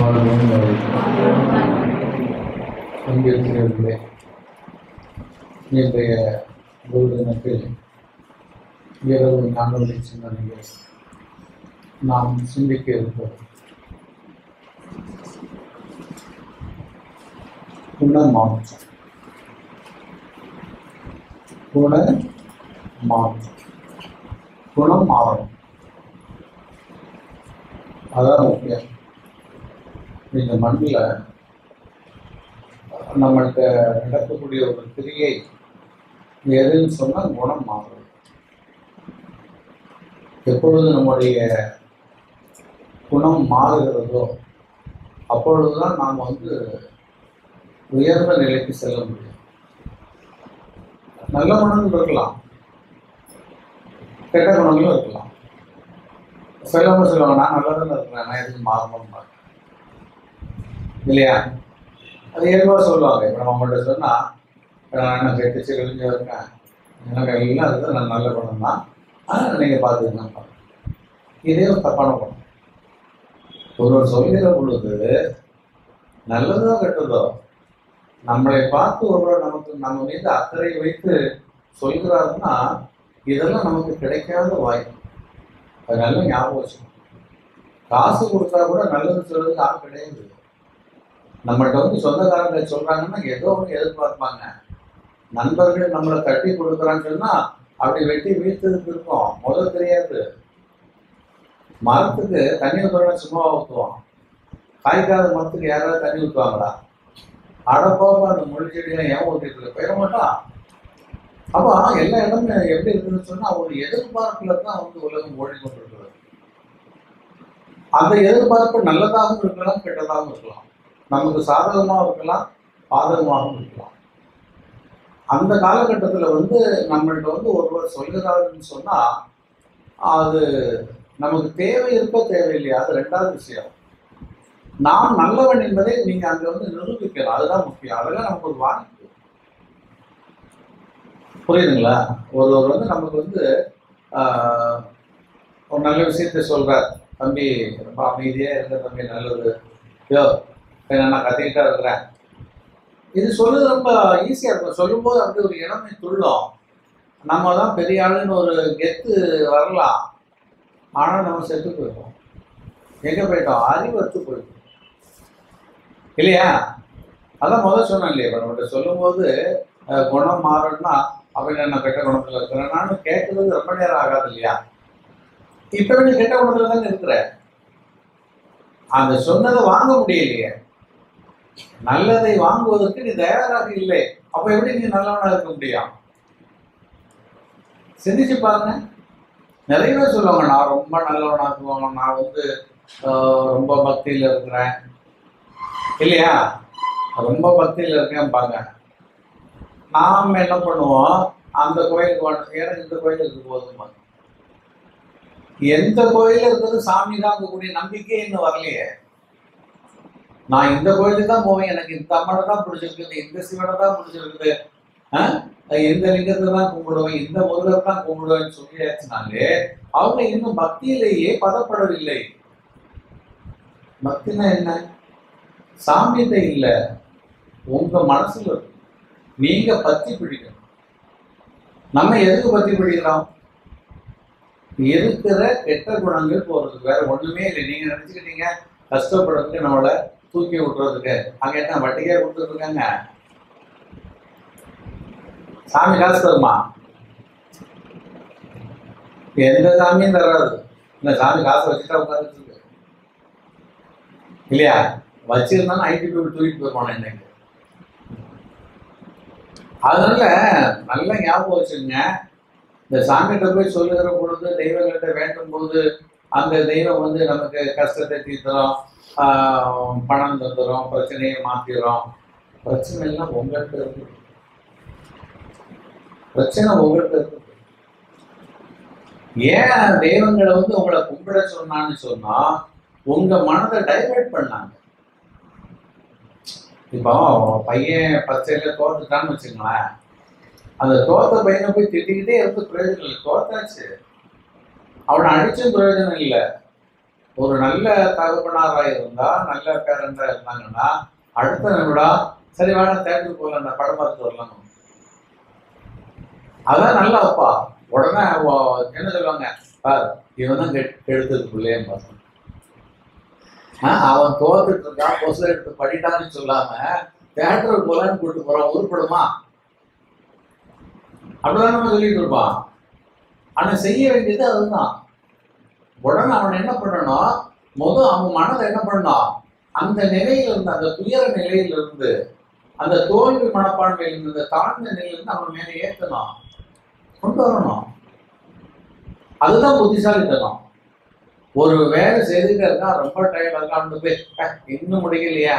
வாழ்வோம் பங்கேற்கிறவர்களே இன்றைய குரு தினத்தில் இரவு நான்கு சிந்தனைகள் நாம் சிந்திக்க இருப்போம் குணமாற்றம் குண மாற்றம் குணம் மாறணும் அதான் முக்கியம் இந்த மண்ணில் நம்மள்கிட்ட நடக்கக்கூடிய ஒரு கிரியை எதுன்னு சொன்னால் குணம் மாறும் எப்பொழுது நம்முடைய குணம் மாறுகிறதோ அப்பொழுதுதான் நாம் வந்து உயர்ந்த நிலைக்கு செல்ல முடியும் நல்ல குணங்கள் இருக்கலாம் கெட்ட குணங்களும் இருக்கலாம் சிலவங்க சொல்லுவாங்க நான் நல்லா தானே இருக்கிறேன் நான் எதுக்கு மாறணும் இல்லையா அது இயல்பாக சொல்லுவாங்க இப்போ நம்ம அவங்கள்ட்ட சொன்னால் நான் என்ன கெட்டுச்சு கழிஞ்சு இருக்கேன் எனக்கு எல்லாம் இருக்குது நான் நல்ல குணம் தான் ஆனால் நீங்கள் பார்த்துக்கங்க இதே ஒரு தப்பான குணம் ஒருவர் சொல்கிற பொழுது நல்லதோ கெட்டதோ நம்மளை பார்த்து ஒருவர் நமக்கு நம்ம மீது அக்கறை வைத்து சொல்கிறாருன்னா இதெல்லாம் நமக்கு கிடைக்காத வாய்ப்பு அது நல்ல ஞாபகம் வச்சுக்கணும் காசு கொடுத்தா கூட நல்லது சொல்றதுக்கு ஆள் கிடையாது நம்மள்ட்ட வந்து சொந்தக்காரங்க சொல்றாங்கன்னா ஏதோ ஒன்று எதிர்பார்ப்பாங்க நண்பர்கள் நம்மளை தட்டி கொடுக்குறான்னு சொன்னா அப்படி வெட்டி வீழ்த்ததுக்கு இருக்கும் முதல் தெரியாது மரத்துக்கு தண்ணி ஊற்றுறோம்னா சும்மா ஊற்றுவோம் காய்க்காத மரத்துக்கு யாராவது தண்ணி ஊற்றுவாங்களா அடப்போப்பா அந்த முள்ளு செடிகளை ஏன் ஊற்றிட்டு இருக்க போயிட மாட்டான் அப்போ எல்லா இடமும் எப்படி இருக்குன்னு சொன்னா ஒரு எதிர்பார்ப்புல தான் வந்து உலகம் ஓடிக்கொண்டிருக்கிறது அந்த எதிர்பார்ப்பு நல்லதாகவும் இருக்கலாம் கெட்டதாகவும் இருக்கலாம் நமக்கு சாதகமாகவும் இருக்கலாம் பாதகமாகவும் இருக்கலாம் அந்த காலகட்டத்தில் வந்து நம்மள்ட்ட வந்து ஒருவர் சொல்கிறாருன்னு சொன்னா அது நமக்கு தேவை இருக்க தேவையில்லையா அது ரெண்டாவது விஷயம் நான் நல்லவன் என்பதை நீங்க அங்க வந்து நிரூபிக்கலாம் அதுதான் முக்கியம் அதெல்லாம் நமக்கு ஒரு வாய்ப்பு புரியுதுங்களா ஒருவர் வந்து நமக்கு வந்து ஆஹ், ஒரு நல்ல விஷயத்த சொல்றார் தம்பி ரொம்ப அமைதியா இருந்த தம்பி நல்லது யோ இப்ப நான் கத்திக்கிட்டா இருக்கிறேன் இது சொல்றது ரொம்ப ஈஸியா இருக்கும் சொல்லும்போது அப்படி ஒரு இளமை துள்ளும் நம்ம தான் பெரிய ஆளுன்னு ஒரு கெத்து வரலாம் ஆனா நம்ம செத்து போயிட்டோம் எங்க போயிட்டோம் அறிவத்து போயிட்டோம் இல்லையா அதான் முதல் சொன்னேன் இல்லையா இப்ப நம்மகிட்ட சொல்லும்போது அஹ், குணம் மாறணும்னா அப்படின்னு நான் கெட்ட குணத்துல இருக்கிறேன் நானும் கேட்கறது ரொம்ப நேரம் ஆகாது இல்லையா இப்ப நீ கெட்ட குணத்துல தானே இருக்கிற அந்த சொன்னதை வாங்க முடியலையே நல்லதை வாங்குவதற்கு நீ தயாராக இல்லை அப்ப எப்படி நீ நல்லவனா இருக்க முடியும் சிந்திச்சு பாருங்க நிறைய பேர் சொல்லுவாங்க நான் ரொம்ப நல்லவனாக்குவாங்க நான் வந்து ஆஹ், ரொம்ப பக்தியில இருக்கிறேன் இல்லையா ரொம்ப பக்தியில இருக்கேன் பாருங்க நாம் என்ன பண்ணுவோம் அந்த கோயிலுக்கு வந்து எனக்கு இந்த கோயில் இருக்கு போதுமா எந்த கோயில இருக்கிறது சாமி தான் இருக்கக்கூடிய நம்பிக்கையே இன்னும் வரலையே நான் இந்த கோயிலுக்கு தான் போவேன் எனக்கு இந்த அம்மனை தான் பிடிச்சிருக்குது இந்த சிவனை தான் பிடிச்சிருக்குது ஆ? இந்த லிங்கத்தை தான் கும்பிடுவேன் இந்த முருகர் தான் கும்பிடுவேன்னு சொல்லியாச்சுனாலே அவங்க இன்னும் பக்தியிலேயே பதப்படவில்லை பக்தினா என்ன சாமியத்தை இல்ல உங்க மனசுல இருக்கு நீங்க பத்தி பிடிக்கணும் நம்ம எதுக்கு பத்தி பிடிக்கிறோம் இருக்கிற கெட்ட குணங்கள் போறதுக்கு வேற ஒண்ணுமே இல்லை நீங்க நினைச்சுக்கிட்டீங்க கஷ்டப்படுறதுக்கு நம்மளை தூக்கி விட்டுறதுக்கு அங்க என்ன வட்டிக்கே கொடுத்துட்டு இருக்காங்க சாமி காசு தருமா எந்த சாமியும் தராது இந்த சாமி காசை வச்சுட்டா உட்காந்துட்டு இருக்கு இல்லையா வச்சிருந்தாலும் ஐடி பீப்புள் தூக்கிட்டு போயிருப்பானே இன்னைக்கு அதனால நல்ல ஞாபகம் வச்சுங்க இந்த சாமிகிட்ட போய் சொல்லுகிற பொழுது தெய்வங்கள்ட்ட வேண்டும் போது அந்த தெய்வம் வந்து நமக்கு கஷ்டத்தை தீர்த்துறோம் ஆஹ் பணம் தந்துடும் பிரச்சனையை மாத்திரும் பிரச்சனை எல்லாம் உங்கள்கிட்ட இருக்கு பிரச்சனை உங்கள்கிட்ட இருக்கு ஏன் தெய்வங்களை வந்து உங்களை கும்பிட சொன்னான்னு சொன்னா உங்க மனதை டைவர்ட் பண்ணாங்க இப்போ பையன் பச்சையில தோத்துட்டான்னு வச்சுங்களேன் அந்த தோத்த பையனை போய் திட்டிக்கிட்டே இருந்து பிரயோஜனம் இல்லை தோத்தாச்சு அவனை அடிச்சும் பிரயோஜனம் இல்லை ஒரு நல்ல தகப்பனாரா இருந்தா நல்ல பேரண்டா இருந்தாங்கன்னா அடுத்த நிமிடம் சரி வேணா தேட்டருக்கு போகலாம் நான் படம் பார்த்து வரலாம் அதான் நல்ல அப்பா உடனே அவ- என்ன சொல்லுவாங்க பார் இவன் தான் கெ- கெடுத்தது பிள்ளையே பாரு ஆஹ் அவன் தோத்துட்டு இருக்கான் பொசு எடுத்து படிட்டான்னு சொல்லாம தேட்டருக்கு போலான்னு கூட்டு போறான் உருப்படுமா அப்படிதான் நம்ம சொல்லிட்டு இருப்பான் ஆனா செய்ய வேண்டியது அதுதான் உடனே அவன் என்ன பண்ணணும் முதல் அவன் மனதை என்ன பண்ணணும் அந்த நிலையில இருந்து அந்த துயர நிலையில இருந்து அந்த தோல்வி மனப்பான்மையில இருந்து அந்த தாழ்ந்த நிலையில இருந்து அவன் மேலே ஏத்தணும் கொண்டு வரணும் அதுதான் புத்திசாலித்தனம் ஒரு வேலை செய்துட்டு இருக்கா ரொம்ப டயர்ட் இருக்கான்னு போய் "அஹ், இன்னும் முடியலையா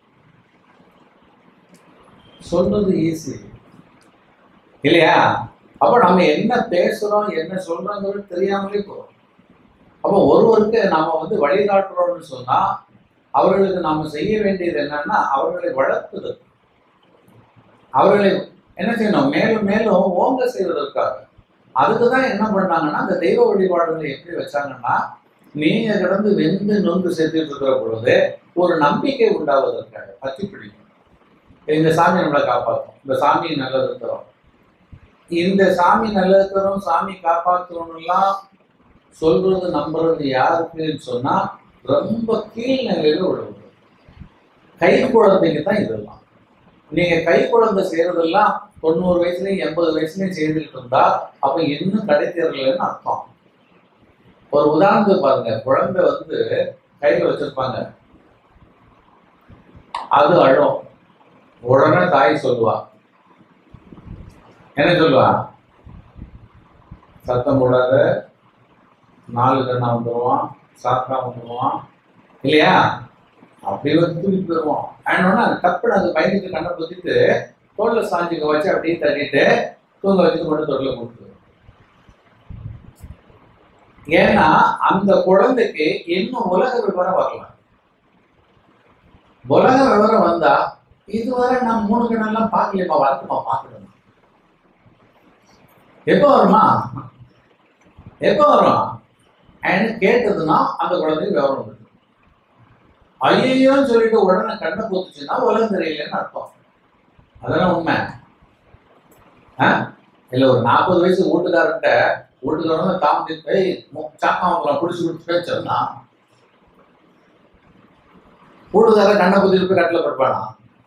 சொல்றது ஈஸி இல்லையா அப்ப நம்ம என்ன பேசுறோம் என்ன சொல்றோங்கிறது தெரியாமலே போறோம் அப்போ ஒருவருக்கு நாம வந்து வழிகாட்டுறோம்னு சொன்னா அவர்களுக்கு நாம செய்ய வேண்டியது என்னன்னா அவர்களை வளர்த்துதல் அவர்களை என்ன செய்யணும் மேலும் மேலும் ஓங்க செய்வதற்காக அதுக்கு தான் என்ன பண்ணாங்கன்னா அந்த தெய்வ வழிபாடுகளை எப்படி வச்சாங்கன்னா நீங்க கிடந்து வெந்து நொந்து சேர்த்துட்டு இருக்கிற பொழுது ஒரு நம்பிக்கை உண்டாவதற்காக பத்தி பிடிக்கும் இந்த சாமி நம்மளை காப்பாற்றும் இந்த சாமி நல்லது தரும் இந்த சாமி நல்லது தரும் சாமி காப்பாற்றணும்லாம் சொல்றது நம்புறது யாருக்குன்னு சொன்னா ரொம்ப கீழ்நிலையில உள்ளவங்க கை குழந்தைக்கு தான் இதெல்லாம் நீங்க கை குழந்தை செய்யறதெல்லாம் தொண்ணூறு வயசுலயும் எண்பது வயசுலயும் செய்துட்டு இருந்தா அப்ப இன்னும் கடை தேரலன்னு அர்த்தம் ஒரு உதாரணத்துக்கு பாருங்க குழந்தை வந்து கையில வச்சிருப்பாங்க அது அழும் உடனே தாய் சொல்லுவா என்ன சொல்லுவா சத்தம் போடாத நாலு கண்ணா வந்துடுவான் சாத்தா வந்துடுவான் இல்லையா அப்படி வந்து தூக்கிட்டு போயிடுவோம் ஆனோன்னா அது டப்புன்னு அது பயந்துட்டு கண்ணை பொத்திட்டு தோல்ல சாஞ்சுக்க வச்சு அப்படியே தள்ளிட்டு தூங்க வச்சுட்டு மட்டும் தொட்டில போட்டு ஏன்னா அந்த குழந்தைக்கு இன்னும் உலக விவரம் வரலாம் உலக விவரம் வந்தா இதுவரை நான் மூணு கண்ணெல்லாம் பார்க்கலையம்மா வரட்டுமா பார்க்கணும் எப்போ வருமா எப்போ வரும் அப்படின்னு கேட்டதுன்னா அந்த குழந்தைக்கு விவரம் வந்துடும் ஐயோன்னு சொல்லிட்டு உடனே கண்ணை போத்துச்சுன்னா உலகம் தெரியலன்னு அர்த்தம் அதெல்லாம் உண்மை ஆ? இல்ல ஒரு நாற்பது வயசு வீட்டுக்காரன்ட்ட வீட்டுக்காரன் தாமதி போய் சாக்காமக்கலாம் பிடிச்சி கொடுத்துட்டே சொன்னா வீட்டுக்காரன் கண்ணை குத்திட்டு போய் கட்டில படுப்பானா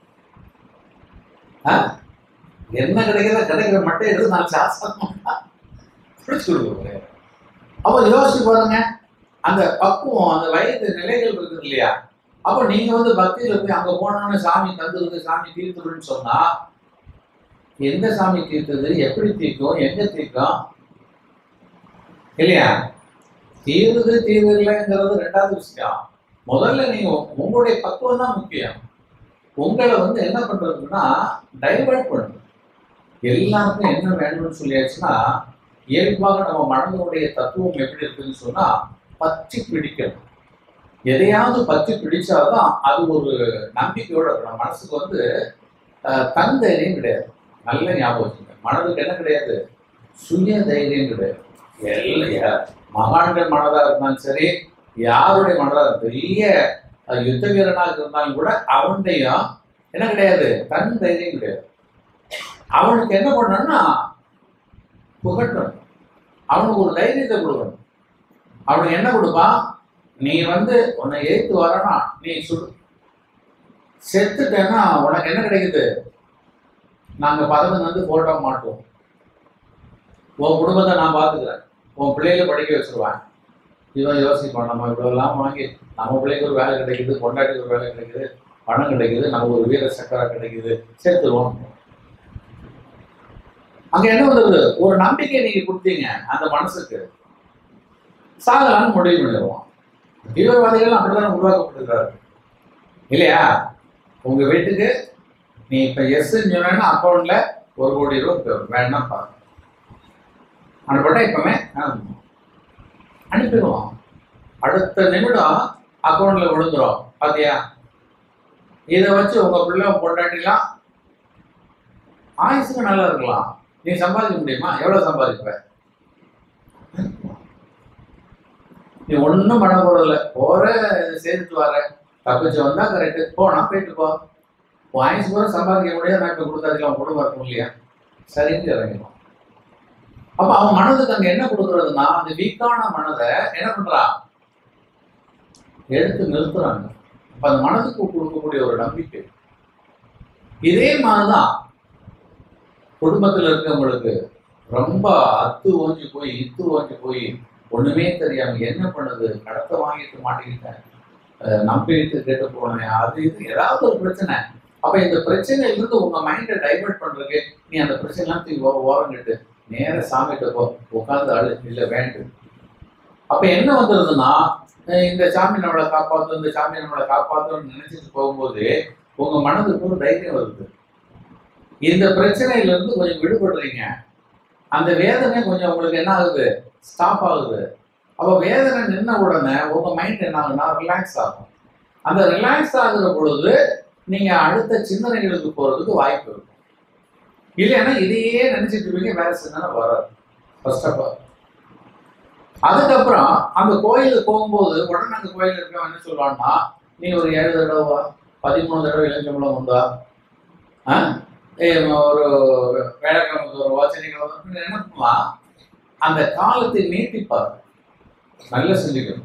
ஆ? என்ன கிடைக்கிறத கிடைக்கிற மட்டும் எடுத்து நான் சாஸ்திரம் பிடிச்சு கொடுக்குறேன் அப்போ யோசிச்சு பாருங்க அந்த பக்குவம் அந்த வயது நிலைகள் இருக்குது இல்லையா அப்போ நீங்க வந்து பக்தியில போய் அங்க போனோன்னு சாமி தந்துருது சாமி தீர்த்துருன்னு சொன்னா எந்த சாமி தீர்த்தது எப்படி தீர்க்கும் எங்க தீர்க்கும் இல்லையா தீருது தீர்வில்லைங்கிறது ரெண்டாவது விஷயம் முதல்ல நீங்க உங்களுடைய பக்குவம் தான் முக்கியம் உங்களை வந்து என்ன பண்றதுன்னா டைவர்ட் பண்ணுது எல்லாருக்கும் என்ன வேணும்னு சொல்லியாச்சுன்னா இயல்பாக நம்ம மனதனுடைய தத்துவம் எப்படி இருக்குன்னு சொன்னா பற்றி பிடிக்கணும் எதையாவது பற்றி பிடிச்சாதான் அது ஒரு நம்பிக்கையோட இருக்கணும் மனசுக்கு வந்து அஹ், தன் தைரியம் கிடையாது நல்ல ஞாபகம் வச்சுங்க மனதுக்கு என்ன கிடையாது சுய தைரியம் கிடையாது எல்லா மகான்கள் மனதா இருந்தாலும் சரி யாருடைய மனதா இருந்தாலும் பெரிய அஹ், யுத்த வீரனாக இருந்தாலும் கூட அவனுடையும் என்ன கிடையாது தன் தைரியம் கிடையாது அவனுக்கு என்ன பண்ணணும்னா புகட்டணும் அவனுக்கு ஒரு தைரியத்தை கொடுக்கணும் அவனுக்கு என்ன கொடுப்பான் நீ வந்து உன்னை எய்த்து வரணும் நீ சுடு செத்துட்டேன்னா உனக்கு என்ன கிடைக்குது நாங்க பதவி வந்து போட்டோ மாட்டுவோம் உன் குடும்பத்தை நான் பார்த்துக்கிறேன் உன் பிள்ளைகளை படிக்க வச்சிருவேன் இவன் யோசிப்பான் நம்ம இவ்வளோலாம் வாங்கி நம்ம பிள்ளைக்கு ஒரு வேலை கிடைக்குது பொண்டாட்டிக்கு ஒரு வேலை கிடைக்குது பணம் கிடைக்குது நம்ம ஒரு வீர சக்கரை கிடைக்குது சேர்த்துருவோம் அங்க என்ன வந்தது ஒரு நம்பிக்கை நீங்க கொடுத்தீங்க அந்த மனசுக்கு சாகலான்னு முடிவு பண்ணிடுவோம் தீவிரவாதிகள் அப்படித்தானே உருவாக்கப்பட்டிருக்காரு இல்லையா உங்க வீட்டுக்கு நீ இப்ப எஸ் சொன்னா அக்கௌண்ட்ல ஒரு கோடி ரூபாய் போயிடும் வேணா பாரு அனுப்பிட்டா இப்பமே ஆமா. அனுப்பிடுவோம் அடுத்த நிமிடம் அக்கௌண்ட்ல விழுந்துரும் பாத்தியா இதை வச்சு உங்க பிள்ளை பொண்டாட்டிலாம் ஆயுசுக்கு நல்லா இருக்கலாம் நீ சம்பாதிக்க முடியுமா எவ்வளவு சம்பாதிப்ப நீ ஒன்றும் பண்ண போறதில்ல போற சேர்த்துட்டு வர தப்பிச்சு வந்தா கரெக்டு போனா போயிட்டு போ வாய்ஸ் கூட சம்பாதிக்க முடியாது நான் இப்போ கொடுத்தாச்சுல அவன் குடும்பம் இருக்கும் இல்லையா சரின்னு இறங்கிடும் அப்ப அவன் மனதுக்கு அங்க என்ன கொடுக்கறதுன்னா அந்த வீக்கான மனதை என்ன பண்றான் எடுத்து நிறுத்துறாங்க அப்ப அந்த மனதுக்கு கொடுக்கக்கூடிய ஒரு நம்பிக்கை இதே மாதிரிதான் குடும்பத்துல இருக்கவங்களுக்கு ரொம்ப அத்து ஓஞ்சி போய் இத்து ஓஞ்சி போய் ஒண்ணுமே தெரியாம என்ன பண்ணுது கடத்த வாங்கிட்டு மாட்டிக்கிட்டேன் அஹ் நம்பிட்டு கேட்டு போனேன் அது இது ஏதாவது ஒரு பிரச்சனை அப்ப இந்த பிரச்சனையில இருந்து உங்க மைண்டை டைவர்ட் பண்றதுக்கு நீ அந்த பிரச்சனைலாம் தூக்கி ஓ- ஓரங்கிட்டு நேர சாமிகிட்ட போ உட்கார்ந்து அழு இல்ல வேண்டும் அப்ப என்ன வந்துருதுன்னா அஹ் இந்த சாமி நம்மளை காப்பாற்றும் இந்த சாமி நம்மளை காப்பாற்றும்னு நினைச்சிட்டு போகும்போது உங்க மனதுக்கு ஒரு தைரியம் வருது இந்த பிரச்சனையில இருந்து கொஞ்சம் விடுபடுறீங்க அந்த வேதனை கொஞ்சம் உங்களுக்கு என்ன ஆகுது ஸ்டாப் ஆகுது அப்ப வேதனை நின்ன உடனே உங்க மைண்ட் என்ன ஆகுதுன்னா ரிலாக்ஸ் ஆகும் அந்த ரிலாக்ஸ் ஆகுற பொழுது நீங்க அடுத்த சிந்தனைகளுக்கு போறதுக்கு வாய்ப்பு இருக்கும் இல்லைன்னா இதையே நினைச்சிட்டு இருப்பீங்க வேற சிந்தனை வராது ஃபர்ஸ்ட் ஆஃப் ஆல் அதுக்கப்புறம் அந்த கோயிலுக்கு போகும்போது உடனே அந்த கோயில் இருக்கவன் என்ன சொல்லுவான்னா நீ ஒரு ஏழு தடவை பதிமூணு தடவை இளஞ்சம்பளம் உண்டா ஆ? ஏய், ஒரு வேலைக்கிழமைக்கு ஒரு வாசனைக்கிழமை என்ன பண்ணுவான் அந்த காலத்தை நீட்டிப்பார் நல்ல சிந்திக்கணும்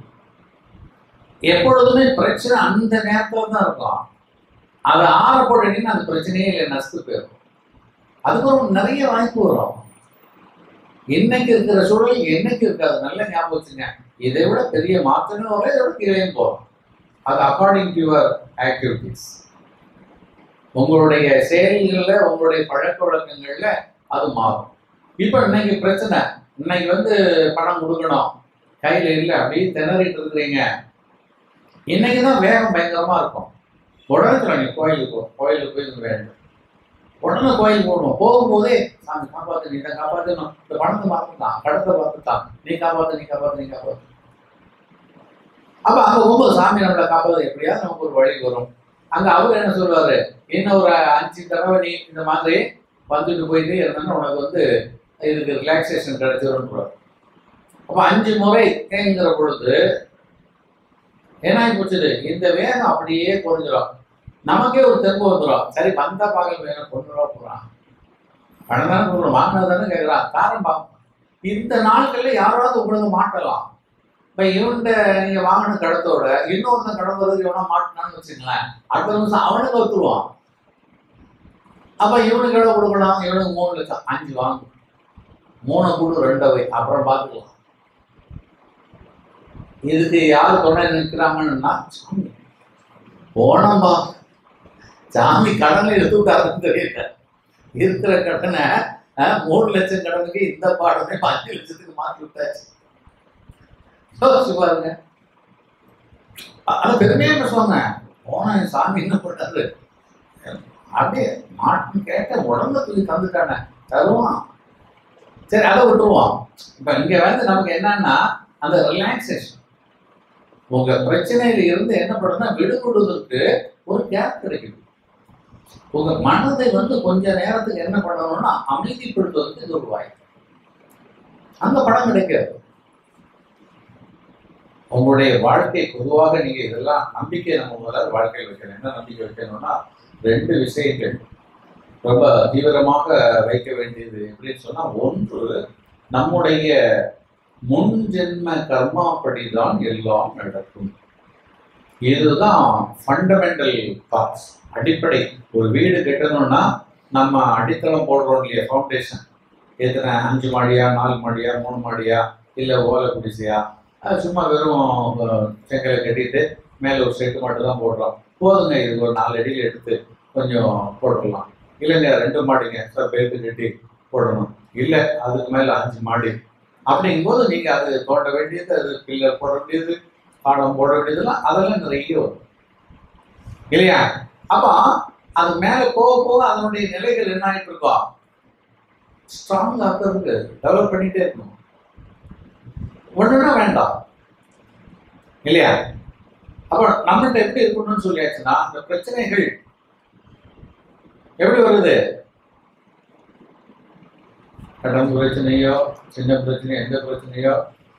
எப்பொழுதுமே பிரச்சனை அந்த நேரத்துல தான் இருக்கும் அதை ஆற போட்டீங்கன்னா அந்த பிரச்சனையே இல்லை நசுக்கு போயிடும் அதுக்கப்புறம் நிறைய வாய்ப்பு வரும் இன்னைக்கு இருக்கிற சூழல் என்னைக்கு இருக்காது நல்ல ஞாபகம் வச்சுங்க இதை விட பெரிய மாற்றங்களும் வரும் இதை விட கீழே போகும் அது அக்கார்டிங் டு யுவர் ஆக்டிவிட்டிஸ் உங்களுடைய செயல்கள்ல உங்களுடைய பழக்க வழக்கங்கள்ல அது மாறும் இப்போ இன்னைக்கு பிரச்சனை இன்னைக்கு வந்து பணம் கொடுக்கணும் கையில இல்லை அப்படியே திணறிட்டு இருக்கிறீங்க இன்னைக்கு தான் வேகம் பயங்கரமா இருக்கும் உடனே சொல்லுங்க கோயிலுக்கு போ கோயிலுக்கு போய் இது வேண்டும் உடனே கோயிலுக்கு போகணும் போகும்போதே சாமி காப்பாத்து நீ இதை காப்பாத்தணும் இந்த பணத்தை பார்த்துட்டான் கடத்தை பார்த்துட்டான் நீ காப்பாத்து நீ காப்பாத்து நீ காப்பாத்து அப்ப அங்க போகும்போது சாமி நம்மளை காப்பாது எப்படியாவது நமக்கு ஒரு வழி வரும் அங்க அவர் என்ன சொல்லுவாரு இன்னும் ஒரு அஞ்சு தடவை நீ இந்த மாதிரி வந்துட்டு போயிட்டே இருந்தாலும் உனக்கு வந்து இதுக்கு ரிலாக்ஸேஷன் கிடைச்சிடும் அப்ப அஞ்சு முறை தேங்குற பொழுது என்ன போச்சுது இந்த வேகம் அப்படியே குறைஞ்சிரும் நமக்கே ஒரு தெம்பு வந்துடும் சரி வந்தா பார்க்க வேணும் கொண்டு ரூபா போறான் பணம் தானே கொடுக்குறோம் வாங்கினது தானே கேட்குறான் காரம் பார்க்கணும் இந்த நாட்கள்ல யாராவது உங்களுக்கு மாட்டலாம் இப்ப இவன்கிட்ட நீங்க வாங்கின கடத்தோட இன்னொருத்தன் கடந்ததுக்கு இவனா மாட்டினான்னு வச்சுங்களேன் அடுத்த நிமிஷம் அவனுக்கு ஒத்துருவான் அப்ப இவனுக்கு எவ்வளவு கொடுக்கலாம் இவனுக்கு மூணு லட்சம் அஞ்சு வாங்கும் மூணை கொடு ரெண்டவை அப்புறம் பார்த்துக்கலாம் இதுக்கு யார் துணை நிற்கிறாங்கன்னா சாமி போனோம்பா சாமி கடனை எடுத்து விட்டாருன்னு தெரியல இருக்கிற கடனை அஹ், மூணு லட்சம் கடனுக்கு இந்த பாடமே அஞ்சு லட்சத்துக்கு மாற்றி விட்டாச்சு யோசிச்சு பாருங்க அது பெருமையா பேசுவாங்க போன சாமி என்ன பண்ணாரு அப்படியே மாட்டுன்னு கேட்ட உடம்புல தூக்கி தந்துட்டானே தருவான் சரி அதை விட்டுருவோம் இப்ப இங்க வந்து நமக்கு என்னன்னா அந்த ரிலாக்ஸேஷன் உங்க பிரச்சனையில இருந்து என்ன பண்ணுன்னா விடுபடுவதற்கு ஒரு கேப் கிடைக்குது உங்க மனதை வந்து கொஞ்ச நேரத்துக்கு என்ன பண்ணணும்னா அமைதிப்படுத்துவதற்கு இது ஒரு வாய்ப்பு அந்த படம் கிடைக்காது உங்களுடைய வாழ்க்கை பொதுவாக நீங்க இதெல்லாம் நம்பிக்கை நம்ம முதல்ல வாழ்க்கையில் வைக்கணும் என்ன நம்பிக்கை வைக்கணும்னா ரெண்டு விஷயங்கள் ரொம்ப தீவிரமாக வைக்க வேண்டியது எப்படின்னு சொன்னா ஒன்று நம்முடைய முன் ஜென்ம கர்மாப்படி தான் எல்லாம் நடக்கும் இதுதான் ஃபண்டமெண்டல் தாட்ஸ் அடிப்படை ஒரு வீடு கட்டணும்னா நம்ம அடித்தளம் போடுறோம் இல்லையா ஃபவுண்டேஷன் எத்தனை அஞ்சு மாடியா நாலு மாடியா மூணு மாடியா இல்லை ஓலை குடிசையா அது சும்மா வெறும் அஹ், செங்கலை கட்டிட்டு மேலே ஒரு செட்டு மட்டும் தான் போடுறோம் போதுங்க இது ஒரு நாலு அடியில் எடுத்து கொஞ்சம் போட்டுடலாம் இல்லைங்க ரெண்டு மாடிங்க சார் பெருத்து கட்டி போடணும் இல்லை அதுக்கு மேலே அஞ்சு மாடி அப்படிங்கும்போது நீங்கள் அது தோண்ட வேண்டியது அது பில்லர் போட வேண்டியது பாடம் போட வேண்டியதெல்லாம் அதெல்லாம் நிறைய வரும் இல்லையா அப்போ அது மேலே போக போக அதனுடைய நிலைகள் என்ன ஆகிட்டு இருக்கோம் ஸ்ட்ராங் ஆக்கிறதுக்கு டெவலப் பண்ணிட்டே இருக்கணும் ஒண்ணுன்னா வேண்டாம் இல்லையா அப்போ நம்மள்ட்ட எப்படி இருக்கணும்னு சொல்லியாச்சுன்னா இந்த பிரச்சனைகள் எப்படி வருது கடன் பிரச்சனையோ சின்ன பிரச்சனையோ எந்த பிரச்சனையோ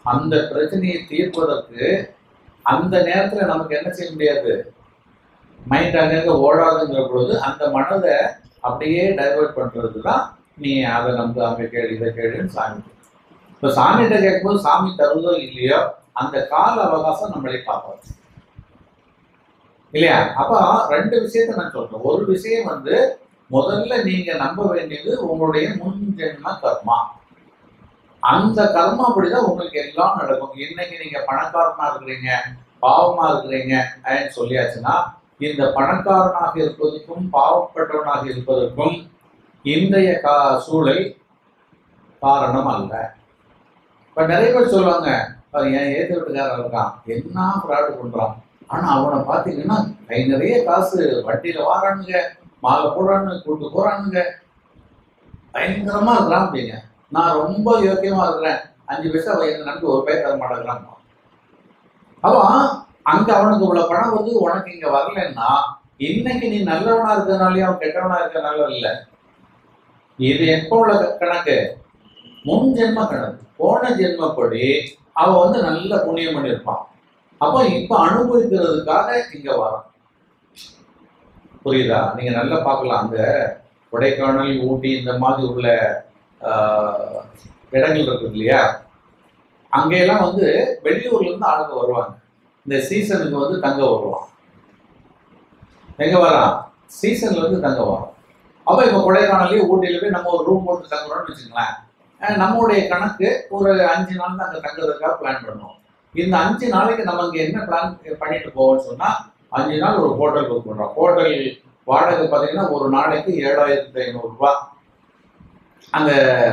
அந்த பிரச்சனையை தீர்ப்பதற்கு அந்த நேரத்துல நமக்கு என்ன செய்ய முடியாது மைண்ட் அங்கங்க ஓடாதுங்கிற பொழுது அந்த மனதை அப்படியே டைவர்ட் பண்றது தான் நீ அதை நம்பு அங்க கேளு இதை கேளுன்னு சாமி இப்போ சாமிகிட்ட கேட்கும்போது சாமி தருவதோ இல்லையோ அந்த கால அவகாசம் நம்மளை காப்பாற்று இல்லையா அப்ப ரெண்டு விஷயத்த நான் சொல்றேன் ஒரு விஷயம் வந்து முதல்ல நீங்க நம்ப வேண்டியது உங்களுடைய முன் ஜென்ம கர்மா அந்த கர்மா அப்படிதான் உங்களுக்கு எல்லாம் நடக்கும் இன்னைக்கு நீங்க பணக்காரனா இருக்கிறீங்க பாவமா இருக்கிறீங்க அப்படின்னு சொல்லியாச்சுன்னா இந்த பணக்காரனாக இருப்பதற்கும் பாவப்பட்டவனாக இருப்பதற்கும் இன்றைய கா சூழல் காரணம் அல்ல இப்ப நிறைய பேர் சொல்லுவாங்க "பாரு, என் ஏத்த வீட்டுக்காரன் இருக்கான் என்ன ஃப்ராடு பண்றான் ஆனா அவனை பாத்தீங்கன்னா கை நிறைய காசு வட்டியில வாரானுங்க மாலை போடுறானுங்க கூட்டு போறானுங்க பயங்கரமா இருக்கிறான் அப்படிங்க நான் ரொம்ப யோக்கியமா இருக்கிறேன் அஞ்சு பைசா அவன் எங்க நம்பி ஒரு பையன் தர மாட்டேங்கிறான் அவன் அங்க அவனுக்கு இவ்வளவு பணம் வந்து உனக்கு இங்க வரலன்னா இன்னைக்கு நீ நல்லவனா இருக்கிறதுனாலயும் அவன் கெட்டவனா இருக்கிறதுனால இல்ல இது எப்போ உள்ள க- கணக்கு முன் ஜென்ம கணக்கு போன ஜென்மப்படி அவன் வந்து நல்ல புண்ணியம் பண்ணியிருப்பான் அப்போ இப்ப அனுபவிக்கிறதுக்காக இங்க வரான் புரியுதா நீங்க நல்லா பார்க்கலாம் அந்த கொடைக்கானல் ஊட்டி இந்த மாதிரி உள்ள ஆஹ், இடங்கள் இருக்குது இல்லையா அங்கெல்லாம் வந்து வெளியூர்ல இருந்து ஆளுங்க வருவாங்க இந்த சீசனுக்கு வந்து தங்க வருவான் எங்க வரான் சீசன்ல இருந்து தங்க வரும் அப்ப இப்ப கொடைக்கானல்லையே ஊட்டியில போய் நம்ம ஒரு ரூம் போட்டு தங்குறோம்னு வச்சுங்களேன் அஹ் நம்மளுடைய கணக்கு ஒரு அஞ்சு நாள் தான் அங்க தங்குறதுக்காக பிளான் பண்ணோம் இந்த அஞ்சு நாளைக்கு நம்ம அங்க என்ன பிளான் பண்ணிட்டு போவோம்னு சொன்னா அஞ்சு நாள் ஒரு ஹோட்டல் புக் பண்றோம் ஹோட்டல் வாடகை பார்த்தீங்கன்னா ஒரு நாளைக்கு ஏழாயிரத்தி ஐநூறு ரூபாய் அந்த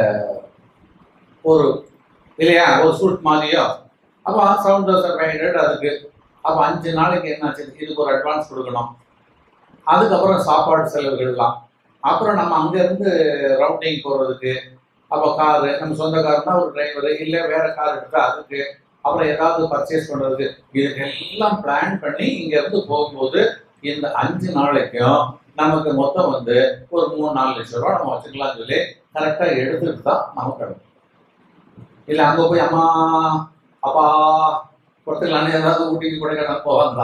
ஒரு இல்லையா ஒரு சூட் மாதிரியோ அப்போ செவன் தௌசண்ட் ஃபைவ் ஹண்ட்ரட் அதுக்கு அப்போ அஞ்சு நாளைக்கு என்னாச்சு இதுக்கு ஒரு அட்வான்ஸ் கொடுக்கணும் அதுக்கப்புறம் சாப்பாடு செலவுகள்லாம் அப்புறம் நம்ம அங்கேருந்து ரவுண்டிங் போகிறதுக்கு அப்போ காரு நம்ம சொந்த கார் தான் ஒரு டிரைவர் இல்லை வேற கார் எடுத்தா அதுக்கு அப்புறம் ஏதாவது பர்ச்சேஸ் பண்ணுறதுக்கு இதுக்கு எல்லாம் பிளான் பண்ணி இங்கேருந்து போகும்போது இந்த அஞ்சு நாளைக்கும் நமக்கு மொத்தம் வந்து ஒரு மூணு நாலு லட்சம் ரூபா நம்ம வச்சுக்கலாம் சொல்லி கரெக்டாக எடுத்துட்டு தான் நமக்கு கிடைக்கும் இல்லை அங்கே போய் அம்மா அப்பா கொடுத்துக்கலான்னு ஏதாவது ஊட்டிக்கு கொடைக்கானல் போவாங்களா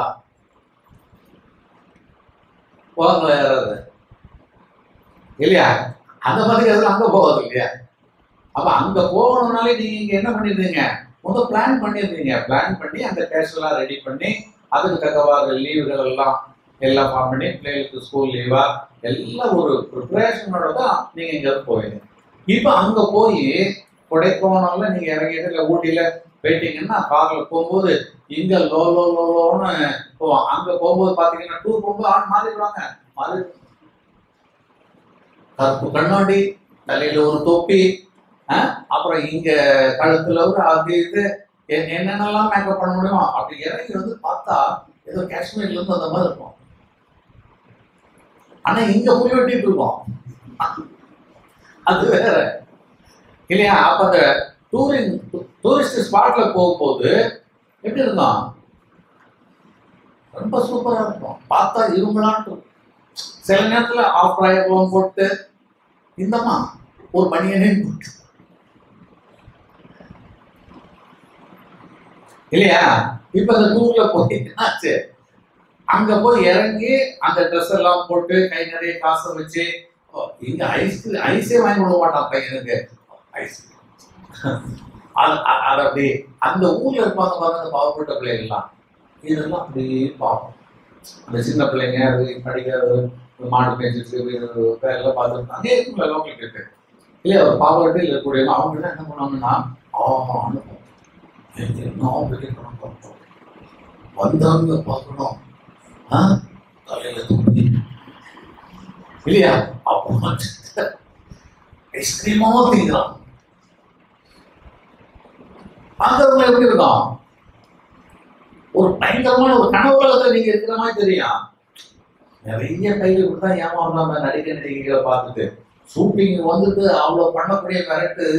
போவாங்களா யாராவது இல்லையா அந்த மாதிரி எதுவும் அங்கே போகாது இல்லையா அப்போ அங்கே போகணும்னாலே நீங்கள் இங்கே என்ன பண்ணிடுறீங்க முதல் பிளான் பண்ணிடுறீங்க பிளான் பண்ணி அந்த கேஷ் எல்லாம் ரெடி பண்ணி அதுக்கு தக்கவாறு லீவுகள் எல்லாம் எல்லாம் ஃபார்ம் பண்ணி பிள்ளைகளுக்கு ஸ்கூல் லீவா எல்லாம் ஒரு ப்ரிப்பரேஷனோட தான் நீங்கள் இங்கேருந்து போவீங்க இப்போ அங்கே போய் கொடைக்கானல்ல நீங்கள் இறங்கிட்டு இல்லை ஊட்டியில் போயிட்டீங்கன்னா காரில் போகும்போது இங்க லோ லோ லோ லோன்னு போவோம் அங்க போகும்போது பாத்தீங்கன்னா டூர் போகும்போது ஆள் மாறிடுவாங்க மாறி கருப்பு கண்ணாடி தலையில ஒரு தொப்பி ஆ? அப்புறம் இங்க கழுத்துல ஒரு அது இது எ- என்னென்னலாம் மேக்கப் பண்ண முடியுமோ அப்படி இறங்கி வந்து பார்த்தா ஏதோ காஷ்மீர்ல இருந்து அந்த மாதிரி இருக்கும் ஆனா இங்க புலி வெட்டிட்டு இருக்கோம் அது வேற இல்லையா அப்ப அந்த டூரிங் டூரிஸ்ட் ஸ்பாட்ல போகும்போது எப்படி இருக்கும் ரொம்ப சூப்பரா இருக்கும் பார்த்தா இருமலான்ட்டு இருக்கும். சில நேரத்துல ஆஃப் ஆயிரம் போட்டு இந்தம்மா ஒரு மணியனே போட்டு இல்லையா இப்ப அந்த டூர்ல போய் என்னாச்சு அங்க போய் இறங்கி அந்த ட்ரெஸ் எல்லாம் போட்டு கை நிறைய காசை வச்சு ஓ, இங்க ஐஸ் ஐஸே வாங்கி விட மாட்டான் பையனுக்கு ஐஸ் அது அ- அது அப்படி அந்த ஊர்ல இருப்பாங்க பாருங்க அந்த பாவப்பட்ட பிள்ளைகள்லாம் இதெல்லாம் அப்படியே பார்ப்போம் அந்த சின்ன பிள்ளைங்க அது படிக்கிறது இந்த மாடு மேய்ச்சிட்டு எல்லாம் பார்த்துட்டு அங்கே இருக்கும்ல லோக்கல் கிட்ட இல்லையா ஒரு பாவப்பட்டு இருக்கக்கூடிய அவங்க எல்லாம் என்ன பண்ணுவாங்கன்னா ஆ அனுப்பும் என்ன பெரிய பணம் பார்த்தோம் வந்தவங்க பார்க்கணும் ஆ தலையில துணி இல்லையா அப்போ ஐஸ்கிரீமாவும் திங்கிறான் பார்க்கறவங்க எப்படி இருக்கும் ஒரு பயங்கரமான ஒரு கனவு உலகத்துல நீங்க இருக்கிற மாதிரி தெரியும் நிறைய கையில் இப்படிதான் ஏமாறாம நடிக்க நடிகைகளை பார்த்துட்டு ஷூட்டிங் வந்துட்டு அவ்வளவு பண்ணக்கூடிய கரெக்டு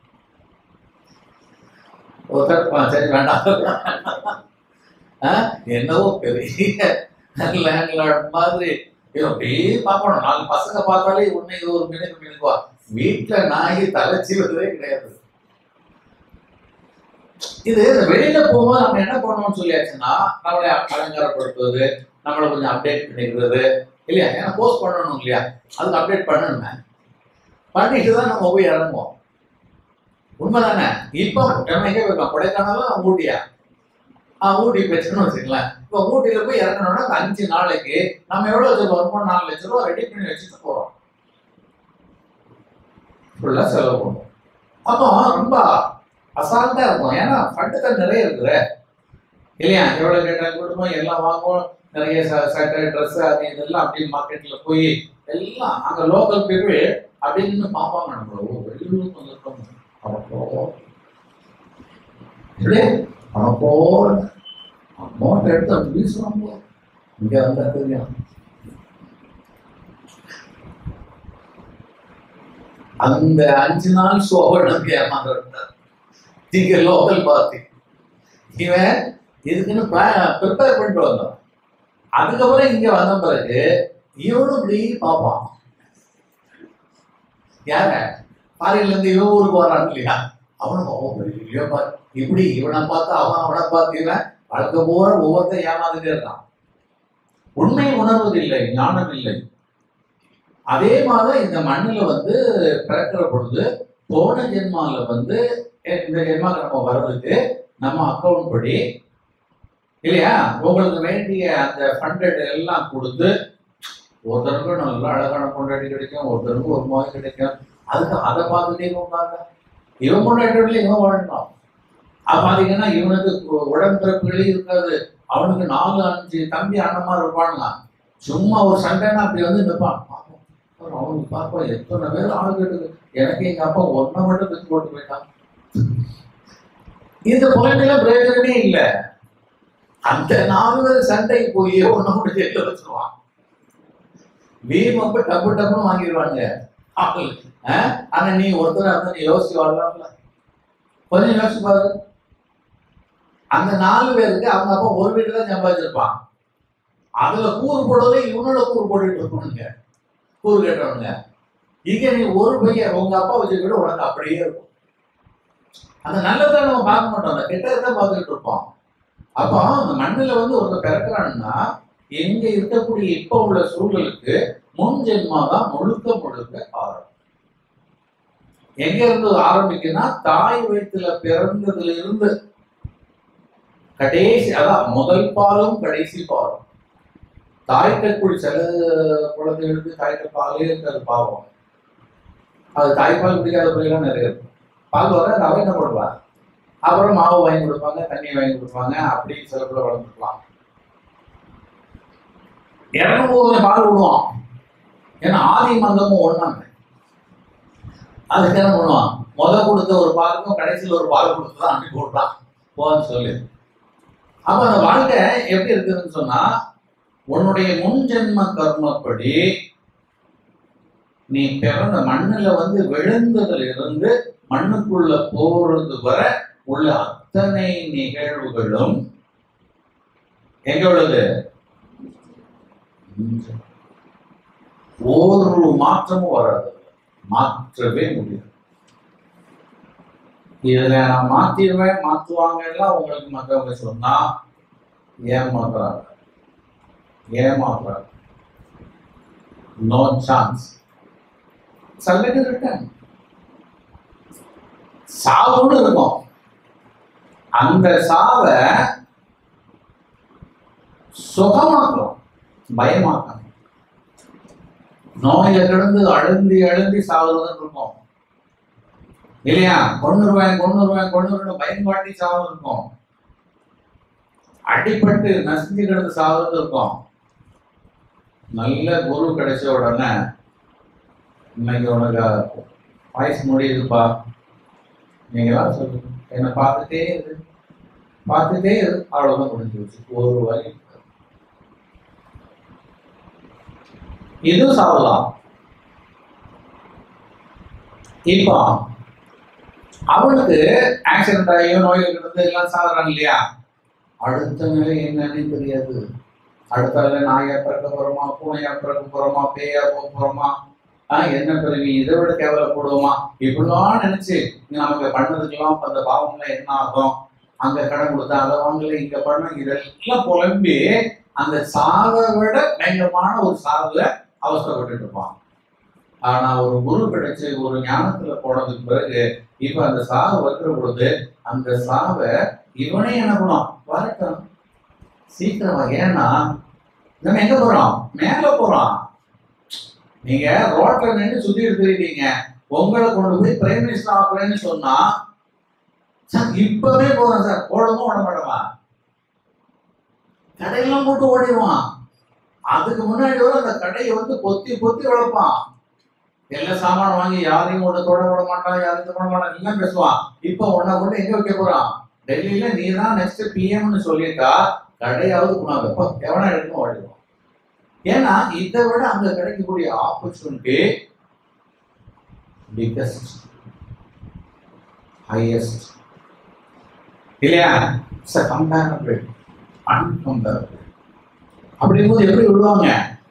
ஒருத்தர் ஆ, சரி வேண்டாம் ஆ, என்னவோ பெரிய லேண்ட்லார்ட் மாதிரி இது அப்படியே பார்க்கணும் நாலு பசங்க பார்த்தாலே உன்னை இது ஒரு மினுக்கு மினுக்குவா வீட்டுல நாய் தலைச்சிவதே கிடையாது இது இந்த வெளியில போகும்போது நம்ம என்ன பண்ணணும்னு சொல்லியாச்சுன்னா நம்மளை அலங்காரப்படுத்துவது நம்மளை கொஞ்சம் அப்டேட் பண்ணிக்கிறது இல்லையா ஏன்னா போஸ்ட் பண்ணணும் இல்லையா அதுக்கு அப்டேட் பண்ணணுமே பண்ணிட்டு தான் நம்ம போய் இறங்குவோம் உண்மைதானே இப்போ நம்ம எங்க போயிருக்கோம் கொடைக்கானலா ஊட்டியா ஆ ஊட்டி போச்சுன்னு வச்சுக்கலாம் இப்போ ஊட்டியில போய் இறங்கணும்னா அந்த அஞ்சு நாளைக்கு நம்ம எவ்வளவு வச்சிருக்கோம் ஒரு மூணு நாலு லட்ச ரூபா ரெடி பண்ணி வச்சுட்டு போறோம் ஃபுல்லா செலவு பண்ணுவோம் அப்போ ரொம்ப அசால்ட்டா இருக்கும் ஏன்னா ஃபண்டு தான் நிறைய இருக்குது இல்லையா எவ்வளவு கேட்டாலும் கொடுப்போம் எல்லாம் வாங்குவோம் நிறைய ச- சட்டை ட்ரெஸ் அது இதெல்லாம் அப்படியே மார்க்கெட்ல போய் எல்லாம் அங்க லோக்கல் பீப்புள் அப்படின்னு பார்ப்பாங்க நம்மள ஓ வெளியூருக்கு வந்திருக்கோம் அப்போ இப்படியே அப்போ அமௌண்ட் எடுத்து அப்படி வீசுவாங்க இங்க வந்தா தெரியும் அந்த அஞ்சு நாள் ஷோவை நமக்கு ஏமாந்துருந்தார் நீங்க லோக்கல் பார்ட்டி இவன் இதுக்குன்னு ப்ரிப்பேர் பண்ணிட்டு வந்தோம் அதுக்கப்புறம் இங்க வந்த பிறகு இவனும் இப்படி பார்ப்பான் யார ஃபாரின்ல இருந்து இவன் ஊருக்கு வரான் இல்லையா அவனும் ஓ பெரிய பாரு இப்படி இவனை பார்த்து அவன் அவனை பார்த்து இவன் வழக்க போற ஒவ்வொருத்தன் ஏமாந்துட்டே இருக்கான் உண்மை உணர்வதில்லை ஞானம் இல்லை அதே மாதிரி இந்த மண்ணுல வந்து பிறக்கிற பொழுது போன ஜென்மால வந்து எ- இந்த ஜென்மாக்கு நம்ம வர்றதுக்கு நம்ம அக்கௌண்ட் படி இல்லையா உங்களுக்கு வேண்டிய அந்த ஃபண்டட் எல்லாம் கொடுத்து ஒருத்தருக்கும் நல்ல அழகான பொண்டாட்டி கிடைக்கும் ஒருத்தருக்கும் ஒரு மாதிரி கிடைக்கும் அதுக்கு அதை பார்த்துட்டே போகாங்க இவன் பொண்டாட்டியோட இவன் வாழணும் அது பார்த்தீங்கன்னா இவனுக்கு உ- உடன்பிறப்புகளே இருக்காது அவனுக்கு நாலு அஞ்சு தம்பி அண்ணமா இருப்பானுங்க சும்மா ஒரு சண்டைன்னா அப்படி வந்து நிற்பான் பார்ப்போம் அப்புறம் அவனுக்கு பார்ப்போம் எத்தனை பேர் ஆள் கேட்டுது எனக்கு எங்க அப்பா ஒன்றை மட்டும் பெற்று போட்டு போயிட்டான் இந்த பாயிண்ட்ல பிரயோஜனமே இல்லை அந்த நாலு பேர் சண்டைக்கு போய் ஒன்னு கூட ஜெயில வச்சிருவான் பீம் அப்ப டப்பு டப்புன்னு வாங்கிடுவாங்க ஆள். ஆ? ஆனா நீ ஒருத்தர் அந்த நீ யோசிச்சு வாழலாம்ல கொஞ்சம் யோசிச்சு பாரு அந்த நாலு பேருக்கு அவங்க அப்பா ஒரு வீட்டு தான் சம்பாதிச்சிருப்பான் அதுல கூறு போடுறதுல இவனோட கூறு போட்டுட்டு இருப்பானுங்க கூறு கேட்டவனுங்க இங்க நீ ஒரு பையன் உங்க அப்பா வச்சு கூட உனக்கு அப்படியே இருக்கும் அந்த நல்லதை நம்ம பார்க்க மாட்டோம் அந்த கெட்டதை தான் பார்த்துக்கிட்டு இருப்போம் அப்போ அந்த மண்ணுல வந்து ஒருத்தர் பிறக்கிறான்னா எங்க இருக்கக்கூடிய இப்ப உள்ள சூழலுக்கு முன் ஜென்மா தான் முழுக்க முழுக்க காரணம் எங்க இருந்து ஆரம்பிக்குன்னா தாய் வயிற்றுல பிறந்ததுல இருந்து கடைசி அதான் முதல் பாலும் கடைசி பாலும் தாய்க்குள் சில குழந்தைகளுக்கு தாய்க்கு பாலே இருக்காது பாவம் அது தாய்ப்பால் குடிக்காத பிள்ளைலாம் நிறைய இருக்கும் பால் வர அதை அவன் என்ன பண்ணுவா அப்புறம் மாவு வாங்கி கொடுப்பாங்க தண்ணி வாங்கி கொடுப்பாங்க அப்படி சில பிள்ளை வளர்ந்துக்கலாம் இறங்கும் போது பால் விடுவான் ஏன்னா ஆதி மந்தமும் ஒண்ணாங்க அதுக்கு என்ன பண்ணுவான் முத கொடுத்த ஒரு பாலுக்கும் கடைசியில் ஒரு பால் கொடுத்து தான் அனுப்பி விடுறான் போன்னு சொல்லி அப்ப அந்த வாழ்க்கை எப்படி இருக்குதுன்னு சொன்னா உன்னுடைய முன் ஜென்ம கர்மப்படி நீ பிறந்த மண்ணுல வந்து விழுந்ததுல இருந்து மண்ணுக்குள்ள போறது வரை உள்ள அத்தனை நிகழ்வுகளும் எங்க உள்ளது ஒரு மாற்றமும் வராது மாற்றவே முடியாது இதுல நான் மாத்திடுவேன் மாத்துவாங்க எல்லாம் உங்களுக்கு மற்றவங்க சொன்னா ஏமாத்துறாங்க ஏமாத்துறாங்க நோ சான்ஸ் சல்லட்டு ரிட்டர்ன் சாவுன்னு இருக்கும் அந்த சாவை சுகமாக்கும் பயமாக்கும் நோயில கிடந்து அழுந்தி அழுந்தி சாவுறதுன்னு இருக்கும் இல்லையா கொண்டுருவேன் கொண்டுருவேன் கொண்டுருவேன் பயன்பாட்டி சாவு இருக்கும் அடிபட்டு நசுங்கி கிடந்து சாவுறது இருக்கும் நல்ல குரு கிடைச்ச உடனே இன்னைக்கு உனக்கு வயசு முடியுதுப்பா நீங்களாம் சொல்லுங்க என்னை பார்த்துட்டே இரு பார்த்துட்டே இரு அவ்வளவுதான் முடிஞ்சு வச்சு ஒரு வழி இது சாவலாம் இப்போ அவனுக்கு ஆக்சிடென்ட் ஆகியோ நோய்கள் கிடந்து எல்லாம் சாகுறாங்க இல்லையா அடுத்த நிலை என்னன்னு தெரியாது அடுத்த நிலை நாயா பிறக்க போறோமா பூனையா பிறக்க போறோமா பேயா போக போறோமா ஆஹ் என்ன பிறவி இதை விட கேவலப்படுவோமா இப்படிலாம் நினைச்சு நமக்கு பண்ணதுக்கெல்லாம் அந்த பாவம்லாம் என்ன ஆகும் அங்க கடன் கொடுத்தா அதை வாங்கல இங்க பண்ண இதெல்லாம் புலம்பி அந்த சாவை விட பயங்கரமான ஒரு சாவுல அவஸ்தைப்பட்டுட்டு இருப்பான் ஆனா ஒரு குரு கிடைச்சு ஒரு ஞானத்துல போனதுக்கு பிறகு இப்ப அந்த சாவு வருகிற பொழுது அந்த சாவை இவனே என்ன பண்ணும் வரட்டும் சீக்கிரமா ஏன்னா நம்ம எங்க போறோம் மேல போறோம் நீங்க ரோட்ல நின்று சுத்தி இருக்கிறீங்க உங்களை கொண்டு போய் பிரைம் மினிஸ்டர் ஆக்குறேன்னு சொன்னா சார் இப்பவே போறேன் சார் ஓடவும் ஓட மாட்டோமா கடையெல்லாம் போட்டு ஓடிடுவான் அதுக்கு முன்னாடி வர அந்த கடையை வந்து பொத்தி பொத்தி வளர்ப்பான் எல்லா சாமான் வாங்கி யாரையும் ஒன்று தொட விட மாட்டான் யாரையும் தொட மாட்டான் எல்லாம் பேசுவான் இப்போ உன்னை கொண்டு எங்க வைக்க போறான் டெல்லியில நீ தான் நெக்ஸ்ட் பிஎம்னு சொல்லிட்டா கடையாவது கொண்டாங்க எப்போ எவனா எடுக்கணும் ஓடிடுவான் ஏன்னா இதை விட அங்க கிடைக்கக்கூடிய ஆப்பர்ச்சுனிட்டி பிக்கஸ்ட் ஹையஸ்ட் இல்லையா சார் கம்பேரபிள் அன்கம்பேரபிள் அப்படிங்கும்போது எப்படி விடுவாங்க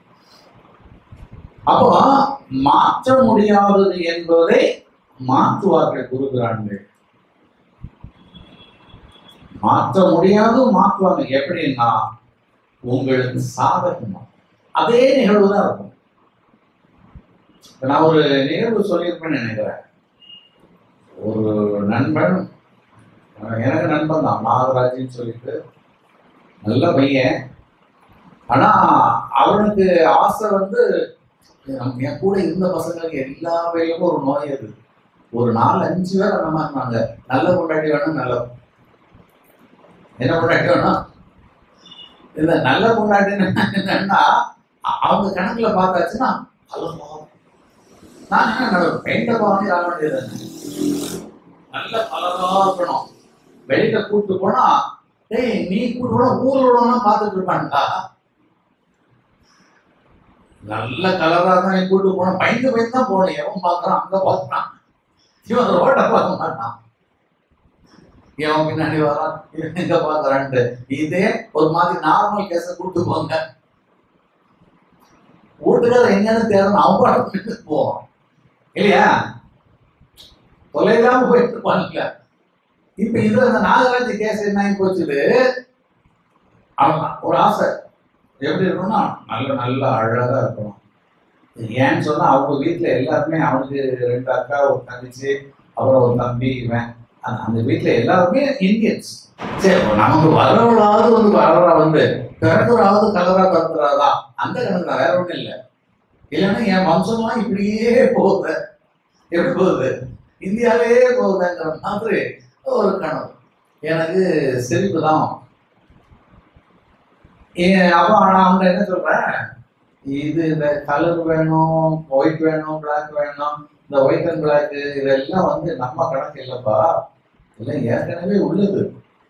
அப்போ மாற்ற முடியாதது என்பதை மாற்றுவார்கள் குருகிறான்கள் மாற்ற முடியாது மாற்றுவாங்க எப்படின்னா உங்களுக்கு சாதகமா அதே நிகழ்வு தான் இருக்கும் இப்ப நான் ஒரு நிகழ்வு சொல்லியிருப்பேன்னு நினைக்கிறேன் ஒரு நண்பன் அஹ் எனக்கு நண்பன் தான் நாகராஜின்னு சொல்லிட்டு நல்ல பையன் ஆனா அவனுக்கு ஆசை வந்து நம்ம என் கூட இருந்த பசங்களுக்கு எல்லா வேலையும் ஒரு நோய் அது ஒரு நாலு அஞ்சு பேர் அந்த மாதிரி இருந்தாங்க நல்ல கொண்டாடி வேணும் நல்ல என்ன கொண்டாடி வேணும் இந்த நல்ல கொண்டாடின்னு என்னன்னா அ- அவங்க கணக்குல பார்த்தாச்சுன்னா அழகா நான் என்ன பெயிண்ட வாங்கி ஆக வேண்டியது நல்ல கலரா இருக்கணும் வெளியில கூட்டு போனா டேய் நீ கூட்டு போனா ஊர்ல உள்ளவங்க பார்த்துட்டு இருப்பான்டா நல்ல கலரா தான் நீ கூட்டு போன பயந்து பயந்து தான் போனேன் எவன் பார்க்கறான் அங்க பார்க்கறான் இவன் ரோட்டை பார்க்க மாட்டான் எவன் பின்னாடி வரான் இவன் எங்க பார்க்கறான்ட்டு இதே ஒரு மாதிரி நார்மல் கேஸ கூட்டு போங்க வீட்டுக்காரர் எங்கன்னு தேடணும் அவன் பாட்டு போவான் இல்லையா தொலைவில்லாம போயிட்டு இருப்பான்ல இப்ப இது அந்த நாகராஜ் கேஸ் என்ன ஆகி போச்சுது அவன் ஒரு ஆசை எப்படி இருக்கணும்னா நல்ல நல்ல அழகா இருக்கணும் ஏன்னு சொன்னா அவங்க வீட்டுல எல்லாருமே அவனுக்கு ரெண்டு அக்கா ஒரு தங்கச்சி அப்புறம் ஒரு தம்பி இவன் அந்த- அந்த வீட்டுல எல்லாருமே இந்தியன்ஸ் சரி அப்ப நமக்கு வரவளாவது வந்து வரவரா வந்து பிறகுறாவது கலரா பிறந்துறாதா அந்த கணக்கு தான் வேற ஒண்ணும் இல்லை இல்லைன்னா என் வம்சம்லாம் இப்படியே போகுது எப்படி போகுது இந்தியாவிலே போகுதுங்கிற மாதிரி ஒரு கனவு எனக்கு சிரிப்பு தான் ஏன் அப்போ நான் அவங்க என்ன சொல்றேன் இது இந்த கலர் வேணும் ஒயிட் வேணும் பிளாக் வேணும் இந்த ஒயிட் அண்ட் பிளாக் இதெல்லாம் வந்து நம்ம கணக்கு இல்லப்பா இதெல்லாம் ஏற்கனவே உள்ளது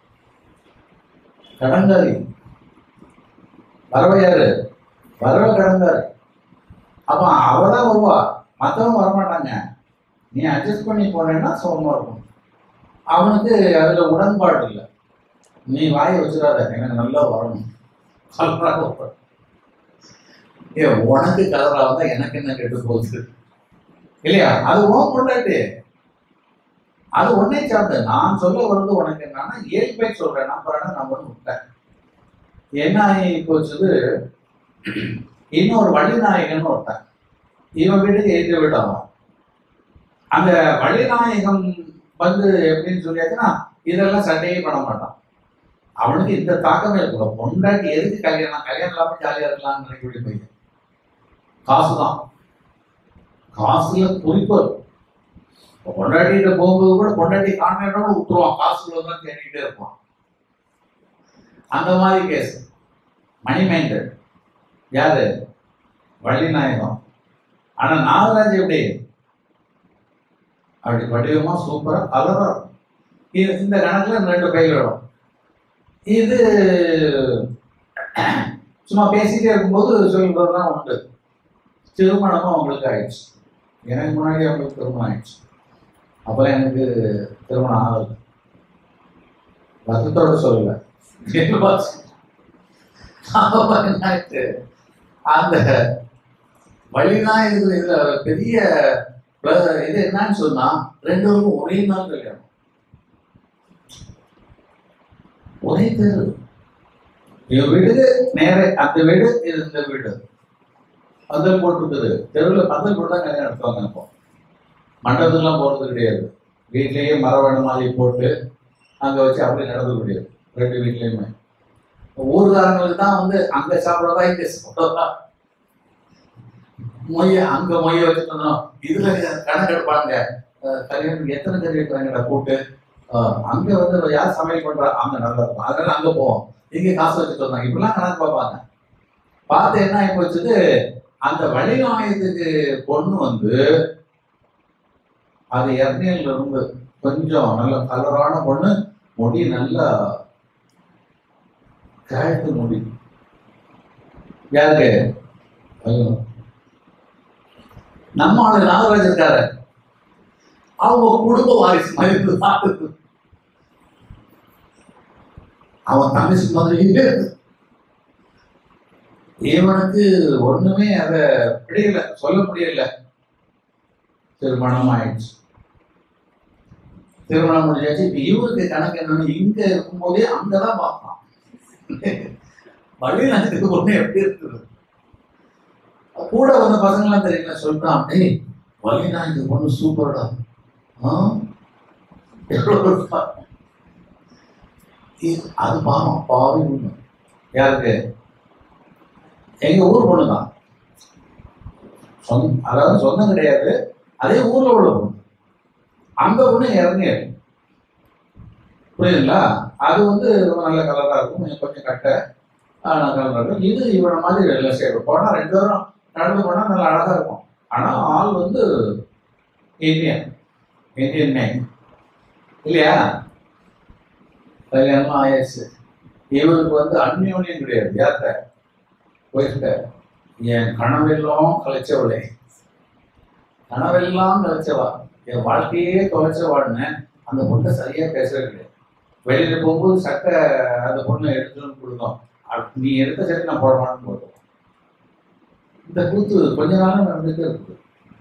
கடங்காரி வரவ யாரு வரவ கடங்காரி அப்ப அவதான் வருவா மத்தவங்க வரமாட்டாங்க நீ அட்ஜஸ்ட் பண்ணி போனேன்னா சுகமா இருக்கும் அவனுக்கு அதுல உடன்பாடு இல்லை நீ வாயை வச்சிடாத எனக்கு நல்லா வரணும் கலராக வரும். ஏ உனக்கு கலரா வந்தா எனக்கு என்ன கெட்டு போகுது இல்லையா அது உன் கொண்டாட்டு அது உன்னை சார்ந்த நான் சொல்ல வர்றது உனக்கு என்னன்னா இயல்பை சொல்றேன் நம்புறேன்னா நம்புறேன்னு விட்டேன் என்ன ஆகி போச்சுது இன்னொரு வழிநாயகன் ஒருத்தன் இவன் வீட்டுக்கு எழுதி விட்டான் அந்த வழிநாயகம் வந்து எப்படின்னு சொல்லியாச்சுன்னா இதெல்லாம் சண்டையே பண்ண மாட்டான் அவனுக்கு இந்த தாக்கமே இருக்கு பொண்டாட்டி எதுக்கு கல்யாணம் கல்யாணம் இல்லாம ஜாலியா இருக்கலாம்னு நினைக்கக்கூடிய பையன் காசுதான் காசுல குறிப்பு இப்போ பொண்டாட்டிகிட்ட போகும்போது கூட பொண்டாட்டி கான்டாக்டோட விட்டுருவான் காசுல தான் தேடிக்கிட்டே இருப்பான் அந்த மாதிரி கேஸ் மணி மைண்டட் யாரு வள்ளிநாயகம் ஆனா நாகராஜ் எப்படி அப்படி வடிவமா சூப்பரா கலரா இருக்கும். இது இந்த கணக்குல இந்த ரெண்டு பைகள் வரும் இது சும்மா பேசிட்டே இருக்கும்போது சொல்றதுதான் உண்டு திருமணமும் அவங்களுக்கு ஆயிடுச்சு எனக்கு முன்னாடி அவங்களுக்கு திருமணம் ஆயிடுச்சு அப்பெல்லாம் எனக்கு திருமணம் ஆகல வருத்தத்தோட சொல்லல அப்ப என்ன ஆயிடுச்சு அந்த வழிதான் இதுல இதுல பெரிய plus இது என்னன்னு சொன்னா ரெண்டு பேருக்கும் ஒரே நாள் கல்யாணம் ஒரே தெரு இவன் வீடு நேர அந்த வீடு இது இந்த வீடு பந்தல் போட்டிருக்குது தெருவில் பந்தல் போட்டு தான் கல்யாணம் நடத்துவாங்க இப்போ மண்டபத்துக்குலாம் போகிறது கிடையாது வீட்லேயே மரவண மாதிரி போட்டு அங்கே வச்சு அப்படியே நடந்து முடியாது ரெண்டு வீட்லேயுமே ஊர்காரங்களுக்கு தான் வந்து அங்கே சாப்பிடறதா இங்கே சாப்பிடறதா மொய்ய அங்கே மொய்ய வச்சுருந்தோம் இதில் கணக்கு எடுப்பாங்க அஹ் கல்யாணத்துக்கு எத்தனை கறி வைக்கிறாங்கடா கூட்டு அஹ் அங்க வந்து யார் சமையல் பண்றா அங்க நல்லா இருக்கும் அதனால அங்க போவோம் இங்க காசு வச்சுட்டு வந்தாங்க இப்படிலாம் கணக்கு பார்ப்பாங்க பார்த்து என்ன ஆகி போச்சுது அந்த வழிநாயகத்துக்கு பொண்ணு வந்து அது எர்னியல்ல இருந்து கொஞ்சம் நல்ல கலரான பொண்ணு முடி நல்லா கழுத்து முடி யாருக்கு ஐயோ. நம்ம ஆளு நாகராஜ் இருக்காரு அவங்க குடும்ப வாரிசு மாதிரி இருந்து அவன் தங்கச்சி மாதிரியே இருக்கு. இவனுக்கு ஒண்ணுமே அத பிடிக்கல சொல்ல முடியல திருமணம் ஆயிடுச்சு திருமணம் முடிஞ்சாச்சு இப்ப இவருக்கு கணக்கு என்னன்னு இங்க இருக்கும்போதே அங்கதான் பார்ப்பான் வழிநாட்டுக்கு ஒண்ணு எப்படி இருக்குது கூட வந்த பசங்களாம் தெரியல சொல்றான் டேய் வழிநாட்டுக்கு பொண்ணு சூப்பர்டா ஆ? எவ்வளவு இருப்பா? இது- அது பாவம் பாவி உண்மை யாருக்கு எங்க ஊர் பொண்ணு தான் சொந்த அதாவது சொந்தம் கிடையாது அதே ஊர்ல உள்ள பொண்ணு அந்த பொண்ணு இறங்கிய புரியுதுங்களா அது வந்து ரொம்ப நல்ல கலரா இருக்கும் கொஞ்சம் கொஞ்சம் கட்டை கலரா இருக்கும் இது இவனை மாதிரி வெள்ளை ஷேடு போனா ரெண்டு பேரும் நடந்து போனா நல்லா அழகா இருக்கும் ஆனா ஆள் வந்து இந்தியன் இந்தியன் நேம் இல்லையா கல்யாணம் ஆயாச்சு இவருக்கு வந்து அந்யோன்யம் கிடையாது யார்கிட்ட ஒய்ஃப்ட என் கனவெல்லாம் கலைச்சவளே கனவெல்லாம் கலைச்சவா என் வாழ்க்கையே தொலைச்சவாள்னு அந்த பொண்ணை சரியா பேசவே கிடையாது வெளியில போகும்போது சட்டை அந்த பொண்ணை எடுத்துட்டு வந்து கொடுத்தோம் அ- நீ எடுத்த சட்டை நான் போட மாட்டேன்னு போட்டோம் இந்த கூத்து கொஞ்ச நாளும் நடந்துட்டே இருக்குது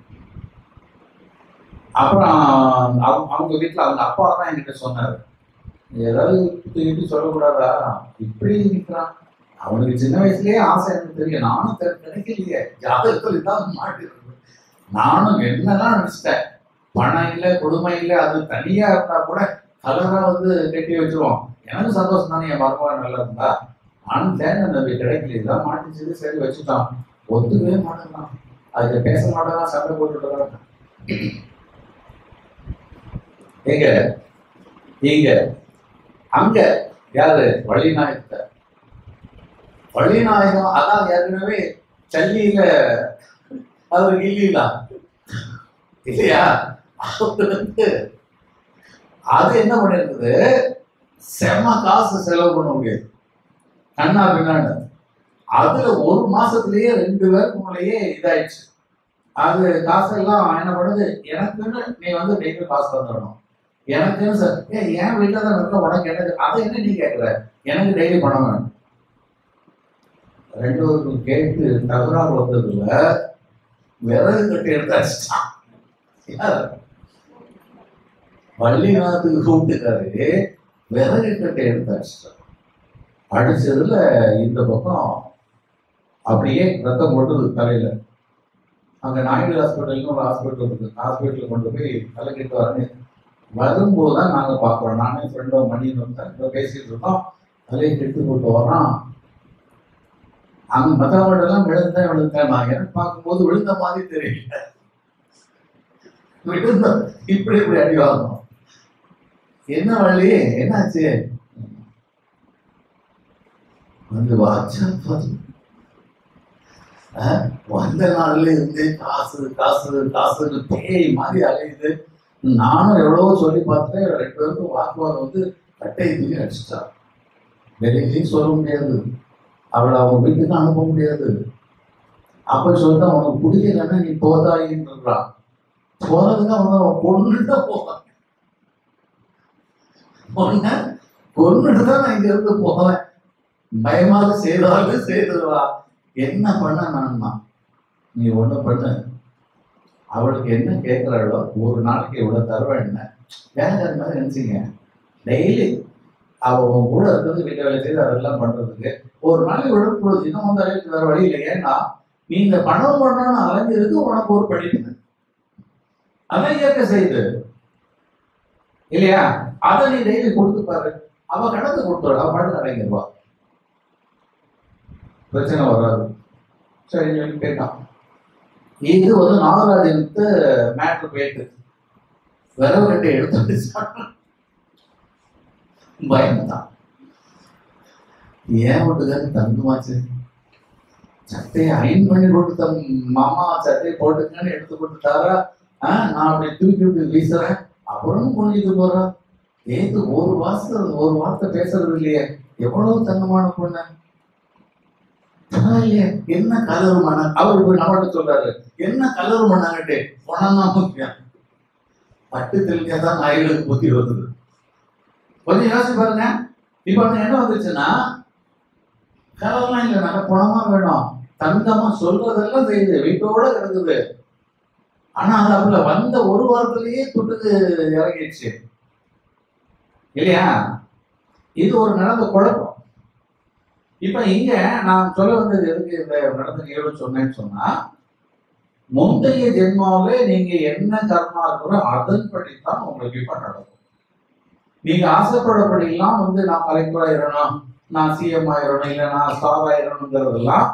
அப்புறம் அவங்க அவங்க வீட்டில் அவங்க அப்பா தான் என்கிட்ட சொன்னாரு நீ ஏதாவது தூக்கிட்டு சொல்லக்கூடாதா இப்படி நிற்கிறான் அவனுக்கு சின்ன வயசுலயே ஆசை எனக்கு தெரியும் நானும் தெ- கிடைக்கலையே ஜாதகத்தில் இதான் மாட்டிருக்கு நானும் என்னெல்லாம் நினைச்சிட்டேன் பணம் இல்லை கொடுமை இல்லை அது தனியா இருந்தா கூட கலரா வந்து கட்டி வச்சிருவோம் எனக்கு சந்தோஷம் தானே என் மருமகன் நல்லா இருந்தா நானும் தேங்க நம்பி கிடைக்கல இதான் மாட்டிச்சது சரி வச்சுட்டான் ஒத்துக்கவே மாட்டேங்கிறான் அதுக்கு பேச மாட்டேங்கிறான் சண்டை போட்டுட்டு இருக்கான். எங்க இங்க அங்க யாரு வழிநாயகத்தை வழிநாயகம் அதான் ஏற்கனவே சல்லியில அவர் இல்லீங்களா இல்லையா அவர் வந்து அது என்ன பண்ணிருக்குது செம காசு செலவு பண்ண முடியாது கண்ணா பின்னாடி அதுல ஒரு மாசத்திலேயே ரெண்டு பேருக்கு முன்னாலேயே இதாயிடுச்சு அது காசெல்லாம் என்ன பண்ணுது எனக்குன்னு நீ வந்து டெய்லி காசு தந்துடணும் எனக்குன்னு சார் ஏ என் வீட்டில் தான் இருக்க உனக்கு எனக்கு அதை என்ன நீ கேட்குற எனக்கு டெய்லி பணம் வேணும் ரெண்டு பேருக்கும் கேட்டு தகராறு வந்ததுல விறகு கட்டி எடுத்து அடிச்சிட்டான் யார்? வள்ளிநாத்துக்கு கூப்பிட்டுக்காரு விறகு கட்டை எடுத்து அடிச்சிட்டான் அடிச்சதுல இந்த பக்கம் அப்படியே ரத்தம் கொட்டுது தலையில அங்க நாயுடு ஹாஸ்பிட்டல்னு ஒரு ஹாஸ்பிட்டல் இருக்கு ஹாஸ்பிட்டல் கொண்டு போய் தலைக்கிட்டு வரேன் வரும்போது தான் நாங்க பார்க்குறோம் நானே ஃப்ரெண்டோ மணின்னு வந்து பேசிட்டு இருக்கோம் தலையை கெட்டு போட்டு வரான் அங்க மற்றவங்க எல்லாம் விழுந்தேன் விழுந்தேன் நான் எனக்கு பார்க்கும்போது விழுந்த மாதிரி தெரியல விழுந்த இப்படி இப்படி அடி வாங்கணும் என்ன வழி என்னாச்சு வந்து வாச்சா பாரு. அஹ், வந்த நாள்ல இருந்து காசு காசு காசுன்னு பேய் மாதிரி அலையுது நானும் எவ்வளவோ சொல்லி பார்த்தேன் ரெண்டு பேருக்கும் வாக்குவாதம் வந்து கட்டை தூக்கி அடிச்சிட்டா வெளியிலையும் சொல்ல முடியாது அவளை அவங்க வீட்டுக்கு அனுப்ப முடியாது அப்ப சொல்லிட்டு உனக்கு பிடிக்கலன்னா நீ போதாயின்றான் போறதுக்கு அவன் அவன் கொண்டுட்டு போவான் பொண்ண கொண்டுட்டு தான் நான் இங்க இருந்து போவேன் பயமாக செய்தாலும் செய்துவா என்ன பண்ண நான்மா நீ ஒண்ணு பண்ணு அவளுக்கு என்ன கேட்கிறாளோ ஒரு நாளைக்கு இவ்வளவு தருவேன் என்ன வேலைக்கார மாதிரி நினைச்சீங்க டெய்லி அவ உன் கூட இருக்கிறது வீட்டு வேலை செய்து அதெல்லாம் பண்றதுக்கு ஒரு நாளைக்கு விழுப்புறது இன்னும் வந்து அளவுக்கு வேற வழி இல்லை ஏன்னா நீ இந்த பணம் பண்ணணும்னு அலைஞ்சதுக்கு உனக்கு ஒரு படிப்பு அதான் இயற்கை செய்யுது இல்லையா அதை நீ டெய்லி கொடுத்து பாரு அவ கணக்கு கொடுத்துரு அவ பாட்டு அடங்கிடுவா பிரச்சனை வராது சரி சொல்லி கேட்டான் இது வந்து நாகராஜனுக்கு மேட்ரு போயிட்டு விரவு கட்டை எடுத்துட்டு சாப்பிட்டான். பயந்தான் ஏன் வீட்டுக்காரு தங்குமாச்சு சட்டையை அயன் பண்ணி கொடுத்த மாமா சட்டையை போட்டுக்கன்னு எடுத்து கொடுத்துட்டாரா ஆ, நான் அப்படி தூக்கி விட்டு வீசுறேன் அப்புறம் குனிஞ்சிட்டு போறான் ஏது ஒரு வாசம் ஒரு வார்த்தை பேசுறது இல்லையே எவ்வளவு தங்கமான பொண்ணு பரவாயில்லையே, என்ன கலர் மண்ண அவர் இப்ப நம்மகிட்ட சொல்றாரு என்ன கலர் மண்ணாங்கட்டு பணம் தான் முக்கியம் பட்டு தெரிஞ்சாதான் நாய்களுக்கு புத்தி வருது கொஞ்சம் யோசிச்சு பாருங்க இப்ப வந்து என்ன வந்துச்சுன்னா கலர்லாம் இல்லை நல்ல பணமா வேணும் தங்கமா சொல்றதெல்லாம் செய்யுது வீட்டோட கிடக்குது ஆனா அது அப்பல வந்த ஒரு வாரத்திலேயே துட்டுக்கு இறங்கிடுச்சு இல்லையா இது ஒரு நடந்த குழப்பம் இப்ப இங்க நான் சொல்ல வந்தது எதுக்கு இந்த நடந்த நிகழ்வு சொன்னேன்னு சொன்னா முந்தைய ஜென்மாவிலே நீங்க என்ன கர்மா இருக்கிறோ அதன்படித்தான் உங்களுக்கு இப்ப நடக்கும் நீங்க ஆசைப்படப்படியெல்லாம் வந்து நான் கலெக்டர் ஆயிரணும் நான் சிஎம் ஆயிரணும் இல்ல நான் ஸ்டார் ஆயிரணுங்கிறதெல்லாம்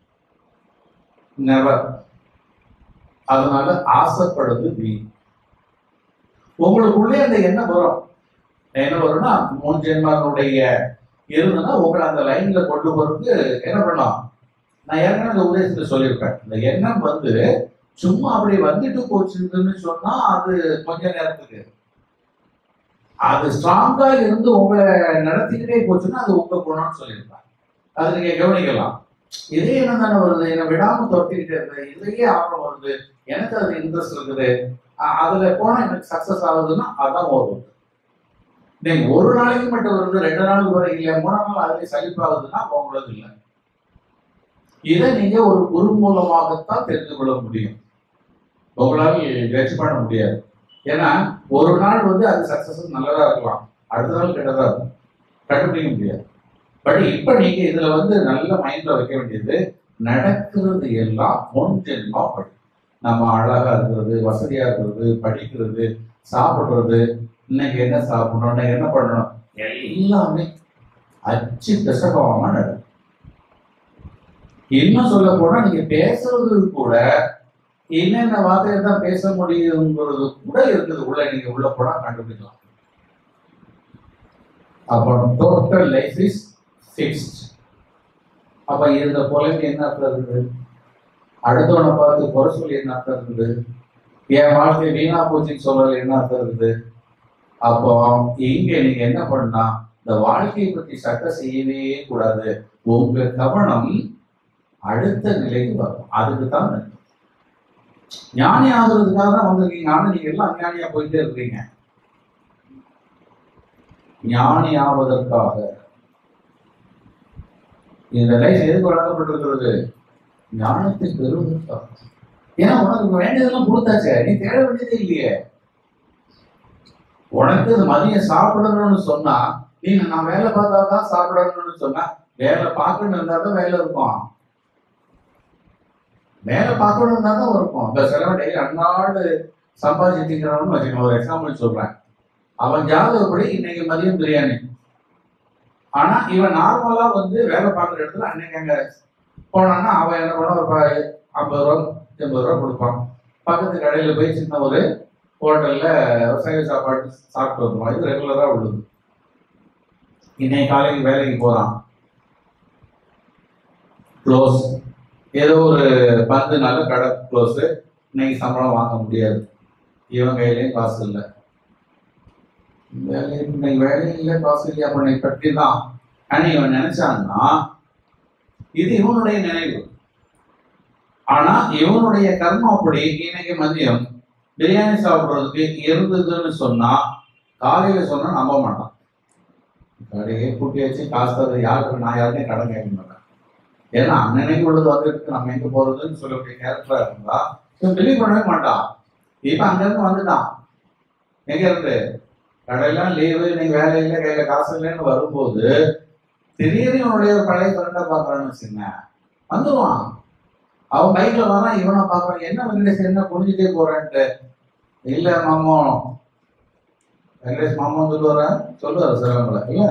நெவர் அதனால ஆசைப்படுறது வீ உங்களுக்குள்ளே அந்த எண்ணம் வரும் என்ன வரும்னா முன் ஜென்மனுடைய இருந்ததுன்னா உங்களை அந்த லைன்ல கொண்டு போறதுக்கு என்ன பண்ணலாம் நான் ஏற்கனவே அந்த உபதேசத்துல சொல்லியிருப்பேன் இந்த எண்ணம் வந்து சும்மா அப்படி வந்துட்டு போச்சுன்னு சொன்னா அது கொஞ்ச நேரத்துக்கு அது ஸ்ட்ராங்கா இருந்து உங்களை நடத்திக்கிட்டே போச்சுன்னா அது உங்க குணம்னு சொல்லியிருப்பேன் அது நீங்க கவனிக்கலாம் இதே என்ன தானே வருது என்னை விடாம துரத்திக்கிட்டே இருந்தேன் இதுலயே ஆர்வம் வருது எனக்கு அது இன்ட்ரெஸ்ட் இருக்குது அ- அதுல போனா எனக்கு சக்சஸ் ஆகுதுன்னா அதான் வரும் நீங்க ஒரு நாளைக்கு மட்டும் வருது ரெண்டு நாளுக்கு வர இல்லை மூணாம் நாள் அதுலயே சலிப்பாகுதுன்னா உங்களுக்கு இல்லை இதை நீங்க ஒரு குரு மூலமாகத்தான் தெரிந்து கொள்ள முடியும் உங்களால் ஜட்ஜ் பண்ண முடியாது ஏன்னா ஒரு நாள் வந்து அது சக்சஸ் நல்லதா இருக்கலாம் அடுத்த நாள் கெட்டதா இருக்கும் கண்டுபிடிக்க முடியாது பட் இப்ப நீங்க இதுல வந்து நல்ல மைண்ட்ல வைக்க வேண்டியது நடக்கிறது எல்லாம் முன் ஜென்மா படி நம்ம அழகா இருக்கிறது வசதியா இருக்கிறது படிக்கிறது சாப்பிடுறது இன்னைக்கு என்ன சாப்பிடணும் இன்னைக்கு என்ன பண்ணணும் எல்லாமே அச்சு தசகமா நடக்கும் இன்னும் சொல்ல போனா நீங்க பேசுறது கூட என்னென்ன வார்த்தையை தான் பேச முடியுங்கிறது கூட இருக்குது உள்ள நீங்க உள்ள போனா கண்டுபிடிக்கலாம் அப்புறம் டோட்டல் லைஃப் இஸ் ஃபிக்ஸ்ட் அப்ப இந்த பொலைக்கு என்ன அர்த்தம் இருக்குது அடுத்தவனை பார்த்து குறை சொல்லி என்ன அர்த்தம் இருக்குது என் வாழ்க்கை வீணா போச்சுன்னு சொல்றது என்ன அர்த்தம் இருக்குது அப்போ இங்க நீங்க என்ன பண்ணா இந்த வாழ்க்கையை பத்தி சட்டம் செய்யவே கூடாது உங்க கவனம் அடுத்த நிலைக்கு வரும் அதுக்கு தான் நன்றி. ஞானி ஆகுறதுக்காக தான் வந்திருக்கீங்க ஆனா நீங்க எல்லாம் ஞானியா போயிட்டே இருக்கீங்க ஞானி ஆவதற்காக இந்த லைஃப் எதுக்கு வழங்கப்பட்டிருக்கிறது ஞானத்தை பெறுவதற்காக ஏன்னா உனக்கு வேண்டியதெல்லாம் கொடுத்தாச்சே நீ தேட வேண்டியதே இல்லையே உனக்கு இது மதியம் சாப்பிடணும்னு சொன்னா நீ நான் வேலை பார்த்தா தான் சாப்பிடணும்னு சொன்னா வேலை பார்க்கணும் இருந்தா தான் வேலை இருக்கும் வேலை பார்க்கணும் இருந்தா தான் இருக்கும் இந்த சில டெய்லி அன்னாடு சம்பாதிச்சுக்கிறவனு வச்சுக்கணும் ஒரு எக்ஸாம்பிள் சொல்றேன் அவன் ஜாதகப்படி இன்னைக்கு மதியம் பிரியாணி ஆனா இவன் நார்மலா வந்து வேலை பார்க்குற இடத்துல அன்னைக்கு அங்க போனான்னா அவன் என்ன பண்ண ஒரு ப- ஐம்பது ரூபா எண்பது ரூபா கொடுப்பான் பக்கத்து கடையில போய் சின்ன ஒரு ஹோட்டல்ல சைவ சாப்பாடு சாப்பிட்டு வந்துருவான் இது ரெகுலரா உள்ளது இன்னைக்கு காலைக்கு வேலைக்கு போறான் க்ளோஸ் ஏதோ ஒரு பத்து நாள் கடை க்ளோஸ் இன்னைக்கு சம்பளம் வாங்க முடியாது இவன் கையிலயும் காசு இல்லை வேலை இன்னைக்கு வேலையில காசு இல்லையா பண்ணை பற்றி தான் ஆனா இவன் நினைச்சான்னா இது இவனுடைய நினைவு ஆனா இவனுடைய கர்மாப்படி இன்னைக்கு மதியம் பிரியாணி சாப்பிடுறதுக்கு இருந்ததுன்னு சொன்னா காலையில சொன்னா நம்ப மாட்டான் கடையே கூட்டி வச்சு காசு தரது யாருக்கு நான் யாருமே கடன் கேட்க மாட்டேன் ஏன்னா அன்னன்னைக்கு உள்ளது வந்துட்டு நம்ம எங்க போறதுன்னு சொல்லக்கூடிய கேரக்டரா இருந்தா இவன் பிலீவ் பண்ணவே மாட்டான் இப்ப அங்க இருந்து வந்துட்டான் எங்க இருந்து கடையெல்லாம் லீவு நீ வேலை இல்லை கையில காசு இல்லைன்னு வரும்போது திடீர்னு உன்னுடைய ஒரு பழைய ஃப்ரெண்டை பார்க்கறான்னு வச்சுங்க வந்துருவான் அவன் பைக்ல வரான் இவனை பார்க்கறான் என்ன வெங்கடேஷ் என்ன குடிஞ்சிட்டே போறேன்ட்டு இல்ல மாமோ வெங்கடேஷ் மாமோன்னு சொல்லுவார சொல்லுவாரு சிலவங்கள இல்ல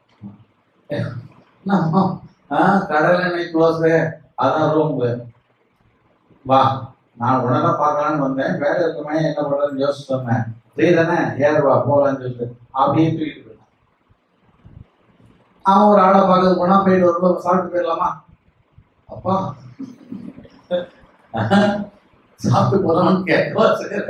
நம்ம ஆ கடல் எண்ணெய் க்ளோஸ் அதான் ரூம்பு வா நான் உடனே பார்க்கலான்னு வந்தேன் வேலை இருக்குமே என்ன பண்றதுன்னு யோசிச்சு வந்தேன் ஃப்ரீ தானே ஏறு வா போகலான்னு சொல்லிட்டு அப்படியே தூக்கிட்டு போயிட்டான். அவன் ஒரு ஆளை பார்க்க போனா போயிட்டு வரும்போது சாப்பிட்டு போயிடலாமா அப்பா சாப்பிட்டு போலாம்னு கேட்கவா சரி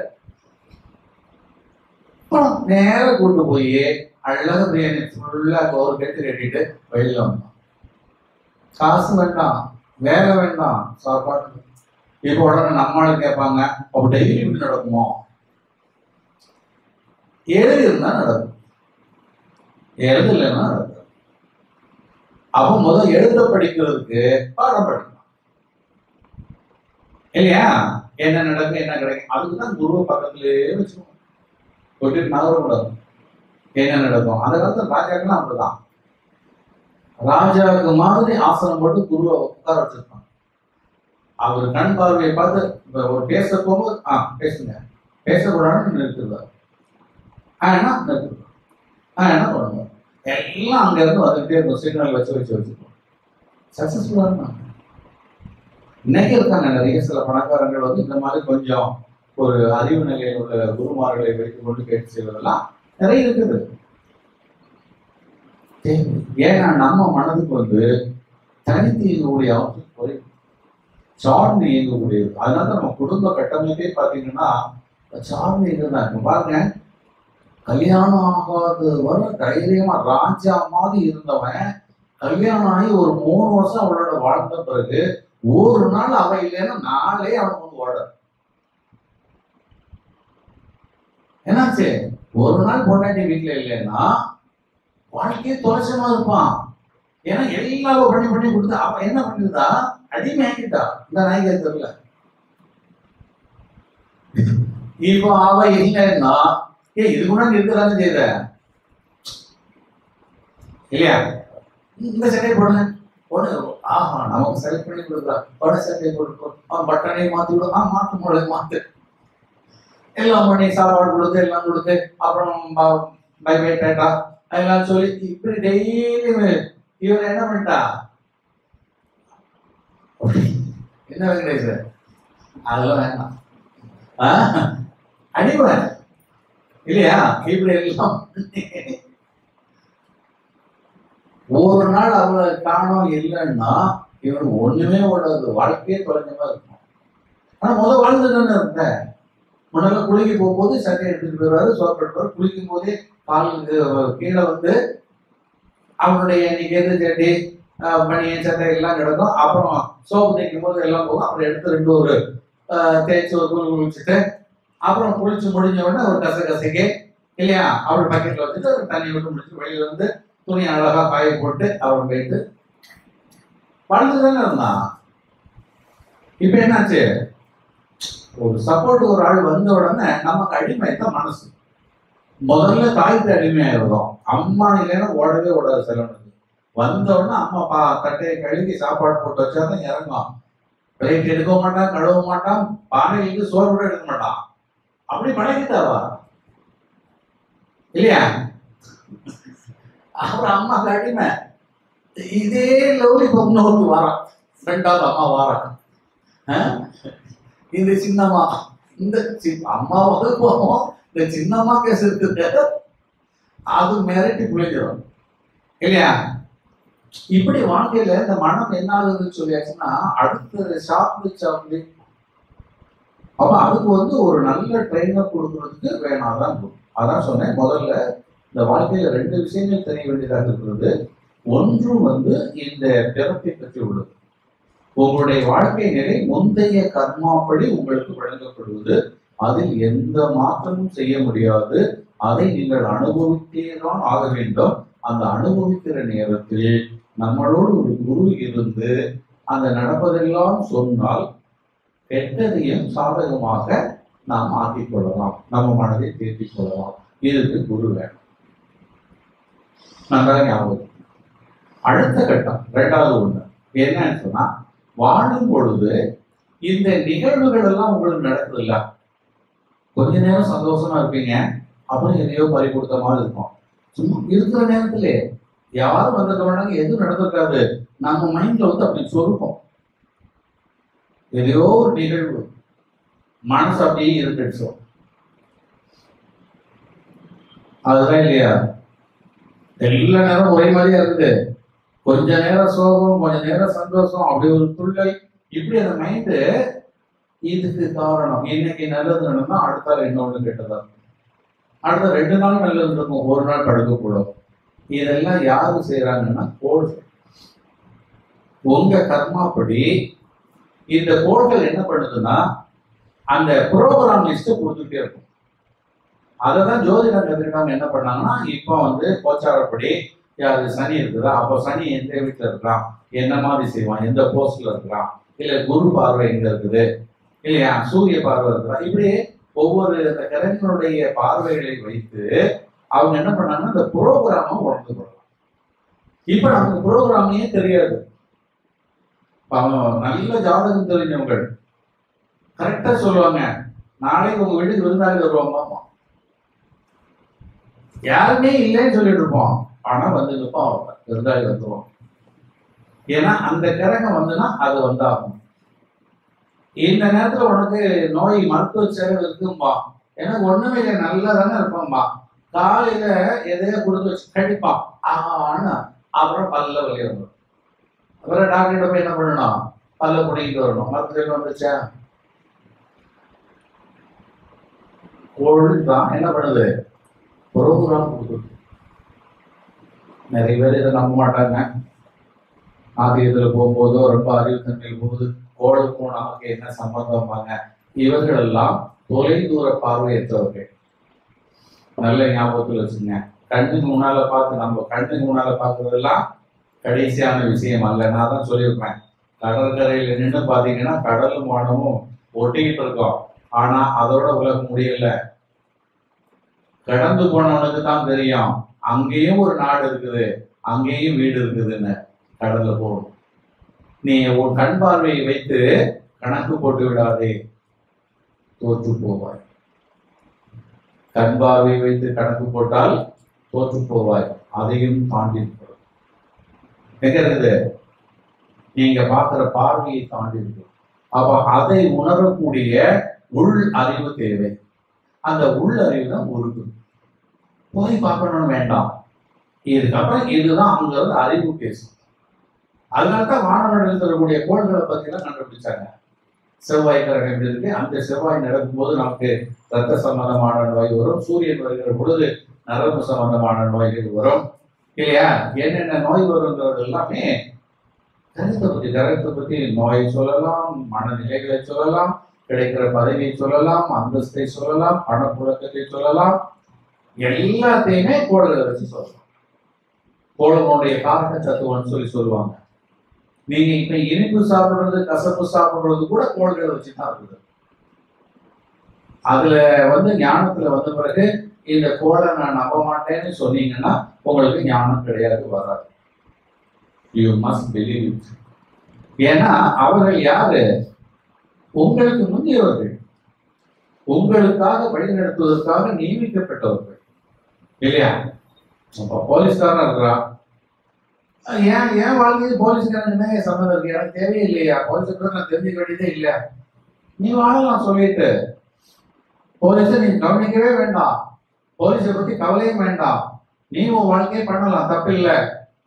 நேரா கூட்டு போய் அழகா பிரியாணி ஃபுல்லா ஒரு கட்டு கட்டிட்டு வெளியில வந்தோம் காசு வேண்டாம் வேலை வேண்டாம் சாப்பாடு இப்போ உடனே நம்மளால கேட்பாங்க அப்ப டெய்லி இப்படி நடக்குமோ எழுதி இருந்தா நடக்கும் எழுதலைன்னா நடக்கும் அப்போ முதல் எழுத படிக்கிறதுக்கு பாடம் படிக்கணும் இல்லையா என்ன நடக்கும் என்ன கிடைக்கும் அதுக்கு தான் குரு பக்கத்திலேயே வச்சுக்கணும் தொட்டில் நகரக்கூடாது என்ன நடக்கும் அந்த காலத்துல ராஜாக்கெல்லாம் அப்படிதான் ராஜாவுக்கு மாதிரி ஆசனம் போட்டு குருவை உட்கார வச்சிருப்பாங்க அவர் கண் பார்வையை பார்த்து இப்ப ஒரு பேச போகும்போது ஆ பேசுங்க பேசக்கூடாதுன்னு நிறுத்துவார் ஆ என்ன நிறுத்துவார் ஆ என்ன பண்ணுவார் எல்லாம் அங்க இருந்து வந்துகிட்டே இருக்கும் சிக்னல் வச்சு வச்சு வச்சுருக்கோம் சக்சஸ்ஃபுல்லா இருந்தாங்க இன்னைக்கு இருக்காங்க நிறைய சில பணக்காரங்கள் வந்து இந்த மாதிரி கொஞ்சம் ஒரு அறிவு நிலையில் உள்ள குருமார்களை வைத்துக் கொண்டு கேட்டு செய்வதெல்லாம் நிறைய இருக்குது தேவை. ஏன்னா நம்ம மனதுக்கு வந்து தனித்து இயங்கக்கூடிய அவசியம் குறைவு சார்ந்து இயங்கக்கூடியது அதனால தான் நம்ம குடும்ப கட்டமைப்பே பார்த்தீங்கன்னா சார்ந்து இயங்குதான் இருக்கும் பாருங்க கல்யாணம் ஆகாத வர தைரியமா ராஜா மாதிரி இருந்தவன் கல்யாணம் ஆகி ஒரு மூணு வருஷம் அவளோட வாழ்ந்த பிறகு ஒரு நாள் அவ இல்லைன்னா நாளே அவனுக்கு வந்து ஓட என்னாச்சு ஒரு நாள் பொண்டாட்டி வீட்டுல இல்லைன்னா வாழ்க்கையே தொலைச்சமா இருப்பான் ஏன்னா எல்லாரும் பண்ணி பண்ணி கொடுத்து அவ என்ன பண்ணிருந்தா அடிமையாக்கிட்டா இந்த நாய்க்கு தெரியல இப்போ அவ இல்லைன்னா ஏ இது கூட இருக்கதானே செய்த இல்லையா இந்த சட்டையை போடுங்க போடு ஆஹா நமக்கு செலக்ட் பண்ணி கொடுக்குறா பட சட்டையை கொடுக்கும் பட்டனை மாத்தி விடும் ஆ மாத்து முறை மாத்து எல்லாம் பண்ணி சாப்பாடு கொடுத்து எல்லாம் கொடுத்து அப்புறம் பை பை டாட்டா எல்லாம் சொல்லி இப்படி டெய்லி இவர் என்ன பண்ணிட்டா என்ன வெங்கடேஷ் அதெல்லாம் வேண்டாம் ஆ? அடிப்பேன் இல்லையா இப்படி எல்லாம் ஒரு நாள் அவளை காணோம் இல்லைன்னா இவனுக்கு ஒண்ணுமே ஓடாது வாழ்க்கையே தொலைஞ்சமா இருக்கும் ஆனா முதல் வாழ்ந்து தானே இருந்தேன் முன்னால குளிக்க போகும்போது சட்டை எடுத்துட்டு போயிடுவாரு சோப்பு எடுப்பாரு குளிக்கும் போதே காலுக்கு கீழே வந்து அவனுடைய இன்னைக்கு எது சட்டி பனியன் சட்டை எல்லாம் கிடக்கும் அப்புறம் சோப்பு தேய்க்கும் போது எல்லாம் போகும் அப்புறம் எடுத்து ரெண்டு ஒரு ஆஹ், தேய்ச்சி ஒரு குளி குளிச்சுட்டு அப்புறம் குளிச்சு முடிஞ்ச உடனே ஒரு கச கசக்கி இல்லையா அவர் பக்கெட்ல வச்சுட்டு ஒரு தண்ணி விட்டு முடிச்சு வெளியில வந்து துணி அழகா காய போட்டு அவர் போயிட்டு வாழ்ந்து தானே இருந்தான் இப்ப என்னாச்சு ஒரு சப்போர்ட் ஒரு ஆள் வந்த உடனே நமக்கு அடிமை தான் மனசு முதல்ல தாய்க்கு அடிமையாயிருந்தோம் அம்மா இல்லைன்னா ஓடவே ஓடாது செலவனுக்கு வந்த உடனே அம்மா பா தட்டையை கழுவி சாப்பாடு போட்டு வச்சாதான் இறங்கும் பிளேட் எடுக்க மாட்டான் கழுவ மாட்டான் பானையிலிருந்து சோறு கூட எடுக்க மாட்டான் அப்படி பழகிட்டாவா இல்லையா அப்புறம் அம்மாக்கு அடிமை இதே லவ்லி பொண்ணு வரான் ரெண்டாவது அம்மா வாரான் ஆ? இந்த சின்னம்மா இந்த சி- அம்மாவது போவோம் இந்த சின்னம்மா கேஸ் இருக்குது அது மிரட்டி புளிஞ்சிடும் இல்லையா இப்படி வாழ்க்கையில இந்த மனம் என்ன ஆகுதுன்னு சொல்லியாச்சுன்னா அடுத்த ஷாப்லி சாப்லி அப்ப அதுக்கு வந்து ஒரு நல்ல ட்ரெயினர் கொடுக்கறதுக்கு வேணாதான் இருக்கும். அதான் சொன்னேன் முதல்ல இந்த வாழ்க்கையில ரெண்டு விஷயங்கள் தெரிய வேண்டியதாக இருக்கிறது ஒன்று வந்து இந்த பிறப்பை பற்றி உள்ளது உங்களுடைய வாழ்க்கை நிலை முந்தைய கர்மாப்படி உங்களுக்கு வழங்கப்படுவது அதில் எந்த மாற்றமும் செய்ய முடியாது அதை நீங்கள் அனுபவித்தேதான் ஆக வேண்டும் அந்த அனுபவிக்கிற நேரத்தில் நம்மளோடு ஒரு குரு இருந்து அந்த நடப்பதெல்லாம் சொன்னால் கெட்டதையும் சாதகமாக நாம் ஆக்கிக் கொள்ளலாம் நம்ம மனதை தேர்த்திக் கொள்ளலாம் இதுக்கு குரு வேணும் நன்றாக ஞாபகம் அடுத்த கட்டம் ரெண்டாவது ஒண்ணு என்னன்னு சொன்னா வாழும் பொழுது இந்த நிகழ்வுகள் எல்லாம் உங்களுக்கு நடக்குது இல்ல கொஞ்ச நேரம் சந்தோஷமா இருப்பீங்க அப்புறம் எதையோ பறி கொடுத்த மாதிரி இருக்கும் சும்மா இருக்கிற நேரத்திலே யாரும் வந்திருக்க எதுவும் நடந்திருக்காது நம்ம மைண்ட்ல வந்து அப்படி சொருப்போம் எதையோ ஒரு நிகழ்வு மனசு அப்படியே இருந்துடுச்சோம் அதுதான் இல்லையா எல்லா நேரம் ஒரே மாதிரியா இருக்குது கொஞ்ச நேரம் சோகம் கொஞ்ச நேரம் சந்தோஷம் அப்படி ஒரு துள்ளல் இப்படி அந்த மைண்டு இதுக்கு காரணம் இன்னைக்கு நல்லது நடந்தா அடுத்த நாள் இன்னொன்று கெட்டதா இருக்கும். அடுத்த ரெண்டு நாள் நல்லது இருக்கும் ஒரு நாள் படுக்கக்கூடும் இதெல்லாம் யாரு செய்யறாங்கன்னா கோள்கள் உங்க கர்மாப்படி இந்த கோள்கள் என்ன பண்ணுதுன்னா அந்த ப்ரோக்ராம் லிஸ்ட் கொடுத்துட்டே இருக்கும் அதை தான் ஜோதிடம் கத்துக்கிட்டவங்க என்ன பண்ணாங்கன்னா இப்போ வந்து கோச்சாரப்படி யாரு சனி இருக்குதா அப்போ சனி எந்த வீட்டில் இருக்கிறான் என்ன மாதிரி செய்வான் எந்த போஸ்ட்ல இருக்கிறான் இல்ல குரு பார்வை எங்க இருக்குது இல்லையா சூரிய பார்வை இருக்கிறா இப்படி ஒவ்வொரு அந்த கிரகங்களுடைய பார்வைகளை வைத்து அவங்க என்ன பண்ணாங்கன்னா இந்த புரோகிராம உணர்ந்து கொள்ளலாம் இப்ப நமக்கு புரோகிராமையே தெரியாது பாவம், நல்ல ஜாதகம் தெரிஞ்சவங்க கரெக்டா சொல்லுவாங்க நாளைக்கு உங்க வீட்டுக்கு விருந்தாளி வருவாங்க யாருமே இல்லைன்னு சொல்லிட்டு இருப்போம் ஆனா வந்து நிற்பான் அவன் விருந்தாளி வந்துருவான் ஏன்னா அந்த கிரகம் வந்துன்னா அது வந்தாகும் இந்த நேரத்துல உனக்கு நோய் மருத்துவ செலவு இருக்கும்பா ஏன்னா ஒண்ணுமே இல்லை நல்லா தானே இருப்பான்பா காலையில எதையோ கொடுத்து வச்சு கடிப்பான் ஆனா அப்புறம் பல்ல வலி வந்துடும் அப்புறம் டாக்டர் போய் என்ன பண்ணணும் பல்ல பிடிக்கிட்டு வரணும் மருத்துவ வந்துச்சா கோழி தான் என்ன பண்ணுது ப்ரோக்ராம் கொடுக்குது நிறைய பேர் இதை நம்ப மாட்டாங்க ஆதியத்தில் போகும்போதோ ரொம்ப அறிவுத்தன்மையில் போகுது கோளுக்கும் நமக்கு என்ன சம்பந்தம்பாங்க இவர்கள் எல்லாம் தொலை தூர பார்வையற்றவர்கள் நல்ல ஞாபகத்தில் வச்சுங்க கண்ணுக்கு முன்னால பார்த்து நம்ம கண்ணுக்கு முன்னால பார்க்கறதெல்லாம் கடைசியான விஷயம் அல்ல நான் தான் சொல்லியிருப்பேன் கடற்கரையில் நின்று பார்த்தீங்கன்னா கடலும் வானமும் ஒட்டிக்கிட்டு இருக்கோம் ஆனா அதோட உலகம் முடியல கடந்து போனவனுக்கு தான் தெரியும் அங்கேயும் ஒரு நாடு இருக்குது அங்கேயும் வீடு இருக்குதுன்னு கடல்ல போகணும் நீ உன் கண் பார்வையை வைத்து கணக்கு போட்டு விடாதே தோற்று போவாய் கண் பார்வையை வைத்து கணக்கு போட்டால் தோற்று போவாய் அதையும் தாண்டி போடும் எங்க இருக்குது நீங்க பார்க்கிற பார்வையை தாண்டி இருக்கு அப்ப அதை உணரக்கூடிய உள் அறிவு தேவை அந்த உள் அறிவு தான் உருகு போய் பார்க்கணும்னு வேண்டாம் இதுக்கப்புறம் இதுதான் அங்க இருந்து அறிவு பேசும் அதனால்தான் வானவர்கள் தரக்கூடிய கோள்களை பத்தி எல்லாம் கண்டுபிடிச்சாங்க செவ்வாய் கிரகம் எப்படி இருக்கு அந்த செவ்வாய் நடக்கும்போது நமக்கு ரத்த சம்பந்தமான நோய் வரும் சூரியன் வருகிற பொழுது நரம்பு சம்பந்தமான நோய்கள் வரும் இல்லையா என்னென்ன நோய் வருங்கிறது எல்லாமே கிரகத்தை பத்தி கிரகத்தை பத்தி நோயை சொல்லலாம் மனநிலைகளை சொல்லலாம் கிடைக்கிற பதவியை சொல்லலாம் அந்தஸ்தை சொல்லலாம் பணப்புழக்கத்தை சொல்லலாம் எல்லாத்தையுமே கோள்களை வச்சு சொல்லலாம் கோளனுடைய காரக தத்துவம்னு சொல்லி சொல்லுவாங்க நீங்க இப்ப இனிப்பு சாப்பிடுறது கசப்பு சாப்பிடுறது கூட கோள்களை வச்சு தான் இருக்குது அதுல வந்து ஞானத்துல வந்த பிறகு இந்த கோளை நான் நம்ப மாட்டேன்னு சொன்னீங்கன்னா உங்களுக்கு ஞானம் கிடையாது வராது யூ மஸ்ட் பிலீவ் இட் ஏன்னா அவர்கள் யாரு உங்களுக்கு முந்தியவர்கள் உங்களுக்காக வழிநடத்துவதற்காக நியமிக்கப்பட்டவர்கள் இல்லையா அப்ப போலீஸ்காரன் இருக்கிறான் அஹ் ஏன் ஏன் வாழ்க்கை போலீஸ்காரன் என்ன சம்மந்தம் இருக்கு எனக்கு தேவையில்லையா போலீஸ் கூட நான் தெரிஞ்சுக்க வேண்டியதே இல்ல நீ வாழலாம் சொல்லிட்டு போலீஸை நீ கவனிக்கவே வேண்டாம் போலீஸை பத்தி கவலையும் வேண்டாம் நீ உன் வாழ்க்கையை பண்ணலாம் தப்பில்லை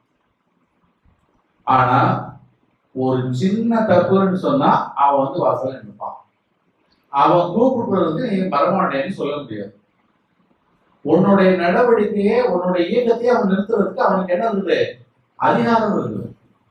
ஆனா ஒரு சின்ன தப்புன்னு சொன்னா அவன் வந்து வாசல்ல நிற்பான் அவன் கூப்பிடுறதுக்கு நீ வரமாட்டேன்னு சொல்ல முடியாது உன்னுடைய நடவடிக்கையே உன்னுடைய இயக்கத்தையே அவன் நிறுத்துறதுக்கு அவனுக்கு என்ன இருக்குது அதிகாரம் இருக்குது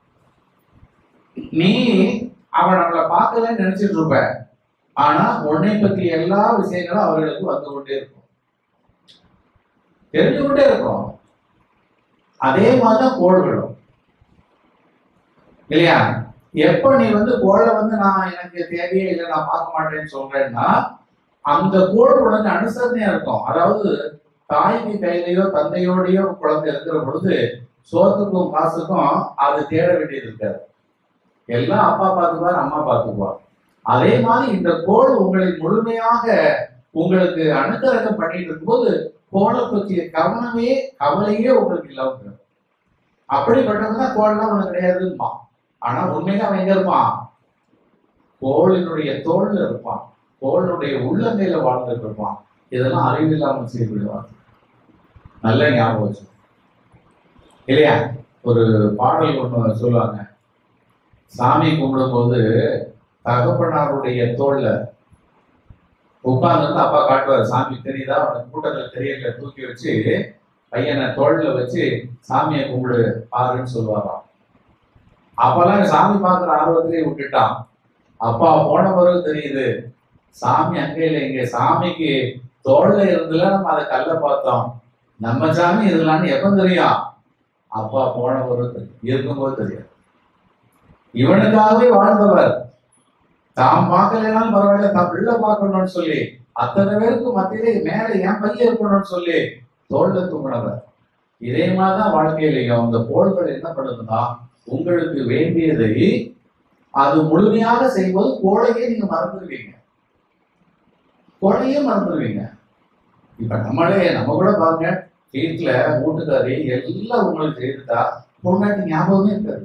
நீ அவன் நம்மளை பார்க்கலன்னு நினைச்சிட்டு இருப்ப ஆனா உன்னை பத்தி எல்லா விஷயங்களும் அவர்களுக்கு வந்து கொண்டே இருக்கும் தெரிஞ்சு கொண்டே இருக்கும் அதே மாதிரிதான் கோள்களும் இல்லையா எப்ப நீ வந்து கோளை வந்து நான் எனக்கு தேவையே இல்லை நான் பார்க்க மாட்டேன்னு சொல்றேன்னா அந்த கோள் உனக்கு அனுசரணையா இருக்கும் அதாவது தாய்க்கு கையிலையோ தந்தையோடையோ குழந்தை இருக்கிற பொழுது சோத்துக்கும் காசுக்கும் அது தேட வேண்டியது இருக்காது எல்லாம் அப்பா பார்த்துக்குவார் அம்மா பார்த்துக்குவார் அதே மாதிரி இந்த கோள் உங்களை முழுமையாக உங்களுக்கு அனுக்கரகம் பண்ணிட்டு இருக்கும்போது கோளை பற்றிய கவனமே கவலையே உங்களுக்கு இல்லாம போயிடும். அப்படிப்பட்டவங்க தான் கோல்லாம் உனக்கு கிடையாதுமா ஆனா உண்மையில அவன் எங்க இருப்பான் கோளினுடைய தோல்ல இருப்பான் கோளுடைய உள்ளங்கையில வாழ்ந்துட்டு இருப்பான் இதெல்லாம் அறிவில்லாமல் செய்து விடுவார் நல்ல ஞாபகம் வச்சு இல்லையா ஒரு பாடல் ஒண்ணு சொல்லுவாங்க சாமி கும்பிடும்போது தகப்பனாருடைய தோல்ல உட்கார்ந்து அப்பா காட்டுவார் சாமி தெரியுதா அவனுக்கு கூட்டத்துல தெரியல தூக்கி வச்சு பையனை தோல்ல வச்சு சாமியை கும்பிடு பாருன்னு சொல்லுவாராம் அப்பெல்லாம் சாமி பார்க்குற ஆர்வத்திலே விட்டுட்டான் அப்பா போன பிறகு தெரியுது சாமி அங்கே இல்லை இங்க சாமிக்கு தோல்ல இருந்துல நம்ம அதை கல்ல பார்த்தோம் நம்ம சாமி இதெல்லாம் எப்ப தெரியும் அப்பா போன பிறகு தெரியும் இருக்கும்போது தெரியும் இவனுக்காகவே வாழ்ந்தவர் தாம் பார்க்கலைனாலும் பரவாயில்ல தான் பிள்ளை பார்க்கணும்னு சொல்லி அத்தனை பேருக்கு மத்தியிலே மேல என் பையன் இருக்கணும்னு சொல்லி தோல்ல தூங்கினவர் இதே மாதிரிதான் வாழ்க்கையிலையும் அந்த கோள்கள் என்ன பண்ணுதுன்னா உங்களுக்கு வேண்டியதை அது முழுமையாக செய்யும்போது கோழையே நீங்க மறந்துடுவீங்க கோழையே மறந்துடுவீங்க இப்ப நம்மளே நம்ம கூட பாருங்க வீட்டுல வீட்டுக்காரி எல்லாம் உங்களுக்கு செய்துட்டா பொண்டாட்டி ஞாபகமே இருக்காது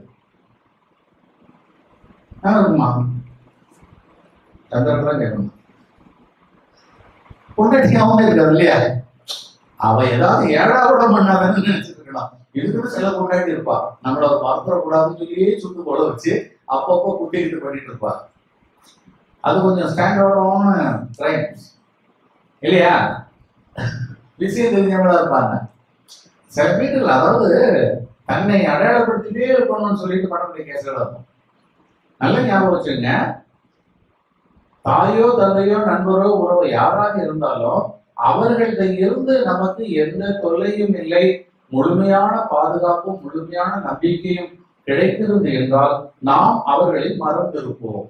ஞாபகம் இருக்குமா சந்திரன் கேட்கணும் பொண்டாட்டி ஞாபகமே இருக்காது இல்லையா அவ ஏதாவது ஏழாவது பண்ணாதான்னு நினைச்சிட்டு இருக்கலாம் இதுக்குன்னு சில பொண்டாட்டி இருப்பா நம்மள ஒரு மறந்துடக்கூடாதுன்னு சொல்லியே சுட்டு கொலை வச்சு அப்பப்போ குட்டிக்கிட்டு பண்ணிட்டு இருப்பா அது கொஞ்சம் ஸ்டாண்டர்டான ட்ரைன் இல்லையா விஷயம் தெரிஞ்சவங்களா இருப்பாங்க சில வீட்டுல அதாவது தன்னை அடையாளப்படுத்திட்டே இருக்கணும்னு சொல்லிட்டு பண்ணக்கூடிய கேஸ்கள் இருக்கும் நல்ல ஞாபகம் வச்சுங்க தாயோ தந்தையோ நண்பரோ உறவோ யாராக இருந்தாலும் அவர்கள்ட்ட இருந்து நமக்கு எந்த தொல்லையும் இல்லை முழுமையான பாதுகாப்பும் முழுமையான நம்பிக்கையும் கிடைக்கிறது என்றால் நாம் அவர்களை மறந்திருப்போம்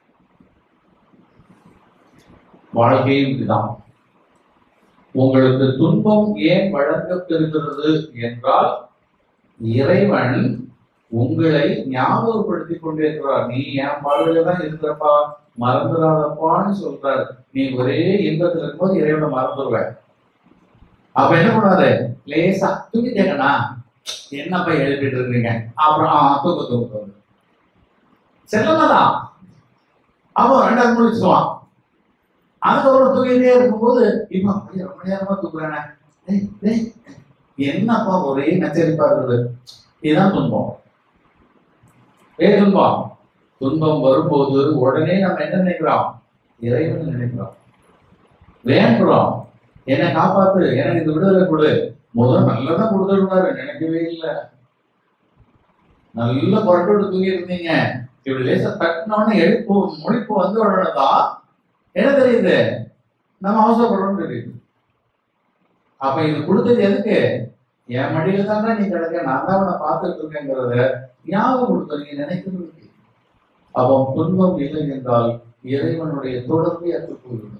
வாழ்க்கையும் இதுதான் உங்களுக்கு துன்பம் ஏன் வழங்கப்பெறுகிறது என்றால் இறைவன் உங்களை ஞாபகப்படுத்திக் கொண்டிருக்கிறார் நீ என் பார்வையில தான் இருக்கிறப்பா மறந்துடாதப்பான்னு சொல்றாரு நீ ஒரே இன்பத்துல இருக்கும்போது இறைவனை மறந்துடுவ அப்ப என்ன பண்ணாரு லேசா தூங்கிட்டேங்கண்ணா என்னப்பா எழுப்பிட்டு இருக்கீங்க அப்புறம் ஆ, தூக்கு தூக்கு தூக்கு செல்லமாதான் அவன் ரெண்டாவது முடிச்சுவான் அதுக்கப்புறம் தூங்கிட்டே இருக்கும்போது இப்போ அப்படியே ரொம்ப நேரமா தூக்குறானே டேய், டேய், என்னப்பா ஒரே நச்சரிப்பா இருக்குது இதுதான் துன்பம் ஏ துன்பம் துன்பம் வரும்போது உடனே நம்ம என்ன நினைக்கிறோம் இறைவன் நினைக்கிறோம் வேண்டுறோம் என்னை காப்பாத்து எனக்கு இந்த விடுதலை கொடு முதல் நல்லதா கொடுத்துருந்தாரு நினைக்கவே இல்லை நல்ல புரட்டோடு தூங்கி இருந்தீங்க இப்படி லேசா தட்டினோடனே எழுப்பு முழிப்பு வந்து உடனே தான் என்ன தெரியுது நம்ம அவசரப்படுறோம்னு தெரியுது அப்ப இது கொடுத்தது எதுக்கு என் மடியில தானே நீ கிடக்க நான் தான் உன்னை பார்த்துட்டு இருக்கேங்கிறத ஞாபகம் கொடுத்த நீங்க நினைக்கிறதுக்கு அப்போ துன்பம் இல்லை என்றால் இறைவனுடைய தொடர்பை அற்று போய்விடும்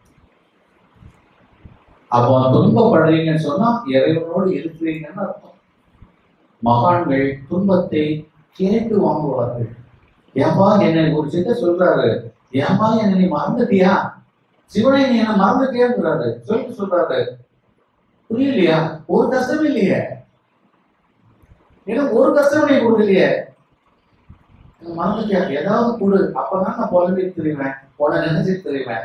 அப்போ துன்பப்படுறீங்கன்னு சொன்னா இறைவனோடு இருக்கிறீங்கன்னு அர்த்தம் மகான்கள் துன்பத்தை கேட்டு வாங்குவார்கள் ஏன்பா என்னை ஒரு சித்த சொல்றாரு ஏன்பா என்னை நீ மறந்துட்டியா சிவனை நீ என்ன மறந்துட்டியாங்கிறாரு சொல்லிட்டு சொல்றாரு புரியலையா ஒரு கஷ்டம் இல்லையே எனக்கு ஒரு கஷ்டம் நீ கொடுக்கலையே எனக்கு மறந்துட்டியா ஏதாவது கொடு அப்பதான் நான் புலம்பிட்டு தெரிவேன் உன்னை நினைச்சிட்டு தெரிவேன்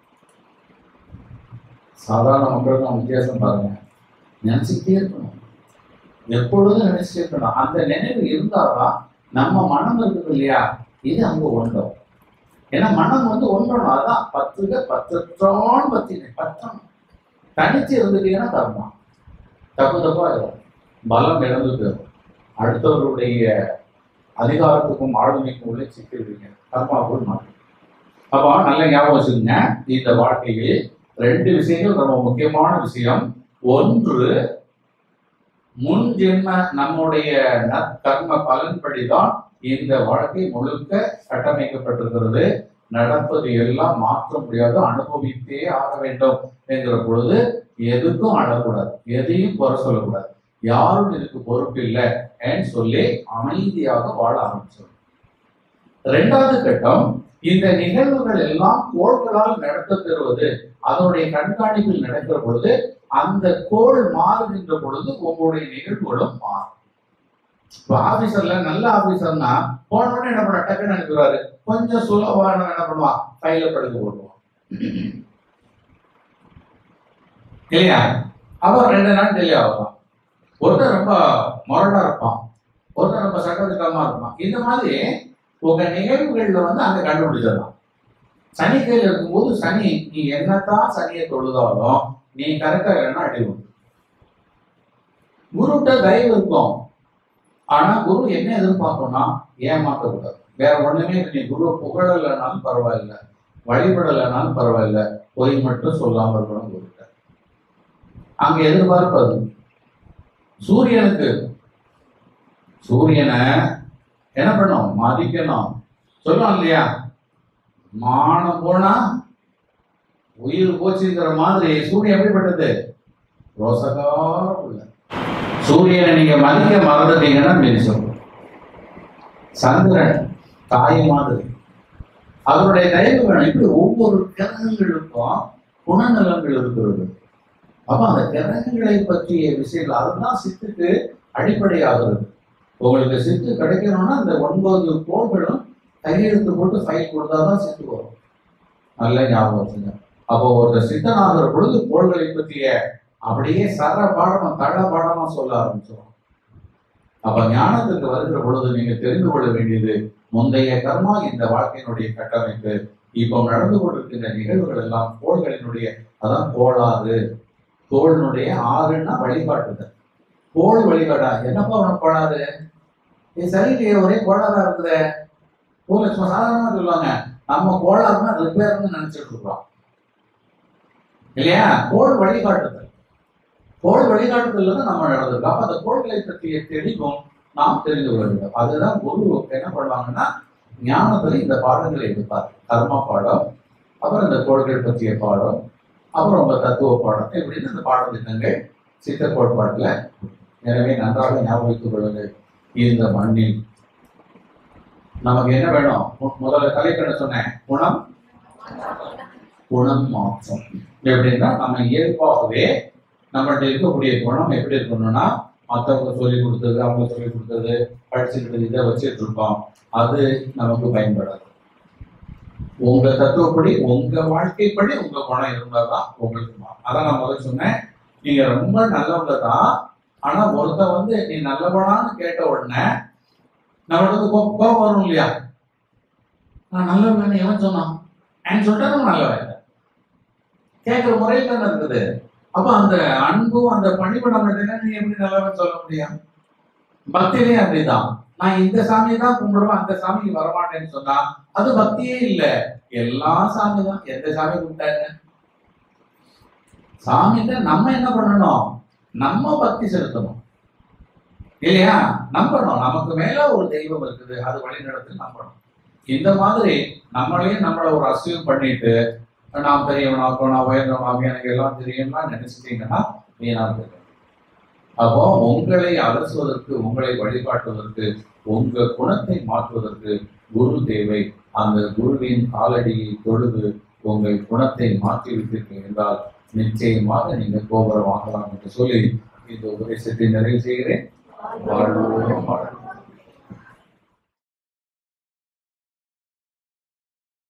சாதாரண மக்களுக்கு நம்ம வித்தியாசம் பாருங்க நினைச்சுக்கிட்டே இருக்கணும் எப்பொழுதும் நினைச்சிட்டே இருக்கணும் அந்த நினைவு இருந்தாதான் நம்ம மனம் இருக்குது இல்லையா இது அங்க ஒன்றும் ஏன்னா மனம் வந்து ஒன்றணும் அதான் பத்துக பத்தற்றோன்னு பத்தின பத்தம் தனிச்சு இருந்துட்டீங்கன்னா தரணும் தப்பு தப்பா இருக்கும் பலம் இழந்து போயிடும் அடுத்தவர்களுடைய அதிகாரத்துக்கும் ஆளுமைக்கும் உள்ள சிக்கிடுவீங்க கர்மாவுக்குள் மாற்றி அப்போ நல்ல ஞாபகம் வச்சுக்கோங்க இந்த வாழ்க்கையில் ரெண்டு விஷயங்கள் ரொம்ப முக்கியமான விஷயம் ஒன்று முன் ஜென்ம நம்முடைய நற்கர்ம பலன்படிதான் இந்த வாழ்க்கை முழுக்க கட்டமைக்கப்பட்டிருக்கிறது நடப்பது எல்லாம் மாற்ற முடியாது அனுபவித்தே ஆக வேண்டும் என்கிற பொழுது எதுக்கும் அழக்கூடாது எதையும் குறை சொல்லக்கூடாது யாரும் இதுக்கு பொறுப்பு இல்லை சொல்லி அமைதியாக வாழ ஆரம்பிச்சோம் ரெண்டாவது கட்டம் இந்த நிகழ்வுகள் எல்லாம் கோள்களால் நடத்தப்பெறுவது அதனுடைய கண்காணிப்பில் நடக்கிற பொழுது அந்த கோள் மாறுகின்ற பொழுது உங்களுடைய நிகழ்வுகளும் மாறும் இப்போ ஆபீசர்ல நல்ல ஆபீசர்னா போன உடனே என்ன பண்ண டக்குன்னு அனுப்பிடுவாரு கொஞ்சம் சுலபமான என்ன பண்ணுவான் கையில படுக்க போடுவான் இல்லையா அவன் ரெண்டு நாள் டெல்லி ஆகலாம் ஒருத்தர் ரொம்ப முரடா இருப்பான் ஒருத்தர் ரொம்ப சட்டத்திட்டமா இருப்பான் இந்த மாதிரி உங்க நிகழ்வுகள்ல வந்து அங்க கண்டுபிடிச்சிடலாம் சனி கையில் இருக்கும்போது சனி நீ என்னத்தான் சனியை தொழுதாலும் நீ கரெக்டா இல்லைன்னா அடி உண்டு குருட்ட தயவு இருக்கும் ஆனா குரு என்ன எதிர்பார்க்கணும்னா ஏமாற்றக்கூடாது வேற ஒண்ணுமே இல்லை. நீ குரு புகழலைனாலும் பரவாயில்ல வழிபடலைனாலும் பரவாயில்ல பொய் மட்டும் சொல்லாம இருக்கணும் குருட்ட அங்க எதிர்பார்ப்பது சூரியனுக்கு சூரியனை என்ன பண்ணும் மதிக்கணும் சொல்லுவோம் இல்லையா மானம் போனா உயிர் போச்சுங்கிற மாதிரி சூரியன் எப்படிப்பட்டது ரோசகார உள்ள சூரியனை நீங்க மதிக்க மறந்துட்டீங்கன்னா மினிசம் சந்திரன் தாய் மாதிரி அவருடைய தயவு வேணும் இப்படி ஒவ்வொரு கிரகங்களுக்கும் குணநலங்கள் இருக்கிறது அப்ப அந்த கிரகங்களை பற்றிய விஷயங்கள் அதுதான் சித்துக்கு அடிப்படையாகிறது உங்களுக்கு சித்து கிடைக்கணும்னா அந்த ஒன்பது கோள்களும் கையெழுத்து போட்டு ஃபைல் கொடுத்தாதான் சித்து வரும் நல்ல ஞாபகம் வச்சுங்க அப்போ ஒரு சித்தன் ஆகிற பொழுது கோள்களை பற்றிய அப்படியே சர பாடமா தள பாடமா சொல்ல ஆரம்பிச்சிடும் அப்ப ஞானத்துக்கு வருகிற பொழுது நீங்க தெரிந்து கொள்ள வேண்டியது முந்தைய கர்மா இந்த வாழ்க்கையினுடைய கட்டமைப்பு இப்போ நடந்து கொண்டிருக்கின்ற நிகழ்வுகள் எல்லாம் கோள்களினுடைய அதான் கோளாறு கோளினுடைய ஆறுன்னா வழிகாட்டுதல் கோள் வழிகாடா என்னப்பா உனக்கு கோளாறு இது சரியில்லையே ஒரே கோளாறா இருக்குதே கோள் சும்மா சாதாரணமா சொல்லுவாங்க நம்ம கோளாறுனா ரிப்பேர்னு நினைச்சிட்டு இருக்கிறோம் இல்லையா கோள் வழிகாட்டுதல் கோள் வழிகாட்டுதல் தான் நம்ம நடந்திருக்கோம் அப்ப அந்த கோள்களை பற்றிய தெளிவும் நாம் தெரிந்து கொள்ள வேண்டும் அதுதான் குரு என்ன பண்ணுவாங்கன்னா ஞானத்துல இந்த பாடங்களை எடுப்பார் கர்ம பாடம் அப்புறம் இந்த கோள்கள் பற்றிய பாடம் அப்புறம் உங்க தத்துவ பாடம் இப்படின்னு இந்த பாடத்திட்டங்கள் சித்த கோட்பாட்டுல எனவே நன்றாக ஞாபகம் வைத்துக் கொள்ளுங்கள் இந்த மண்ணில் நமக்கு என்ன வேணும் மு- முதல்ல தலைப்பு என்ன சொன்னேன் குணம் குணம் மாற்றம் எப்படின்னா நம்ம இயல்பாகவே நம்மள்ட்ட இருக்கக்கூடிய குணம் எப்படி இருக்கணும்னா மற்றவங்க சொல்லி கொடுத்தது அவங்க சொல்லி கொடுத்தது படிச்சுக்கிட்டது இதை வச்சுட்டு இருக்கோம் அது நமக்கு பயன்படாது உங்க தத்துவப்படி உங்க வாழ்க்கைப்படி உங்க குணம் இருந்தாதான் உங்களுக்கு மாறும் அதான் நான் முதல்ல சொன்னேன் நீங்க ரொம்ப நல்லவங்க தான் ஆனா ஒருத்தன் வந்து நீ நல்லவனான்னு கேட்ட உடனே நம்மளுக்கு வந்து கோ- கோபம் வரும் இல்லையா நான் நல்லவன் எவன் சொன்னான் ஏன்னு சொல்லிட்டா நம்ம நல்லவன் இல்லை. கேட்கிற முறையில் தானே இருக்குது அப்ப அந்த அன்பும் அந்த பணிபடம் நீ எப்படி நல்லவன் சொல்ல முடியும் பக்தியிலே அப்படிதான் நான் இந்த சாமியை தான் கும்பிடுவேன் அந்த சாமிக்கு வரமாட்டேன்னு சொன்னா அது பக்தியே இல்ல எல்லா சாமி தான் எந்த சாமி கும்பிட்டாங்க சாமிகிட்ட நம்ம என்ன பண்ணணும் நம்ம பக்தி செலுத்தணும் இல்லையா நம்பணும் நமக்கு மேல ஒரு தெய்வம் இருக்குது அது வழி நடத்தி நம்பணும் இந்த மாதிரி நம்மளே நம்மள ஒரு அசியூம் பண்ணிட்டு நான் பெரியவனாக்கும் நான் உயர்ந்தவனாகும் எனக்கு எல்லாம் தெரியும்னா நினைச்சிட்டீங்கன்னா வீணா போயிடும் அப்போ உங்களை அலசுவதற்கு உங்களை வழிகாட்டுவதற்கு உங்க குணத்தை மாற்றுவதற்கு குரு தேவை அந்த குருவின் காலடியை தொழுது உங்கள் குணத்தை மாற்றி விட்டீர்கள் என்றால் நிச்சயமாக நீங்க கோபுரம் வாங்கலாம் என்று சொல்லி இந்த உபதேசத்தை நிறைவு செய்கிறேன் வாழ்வோம் வாழ்வோம்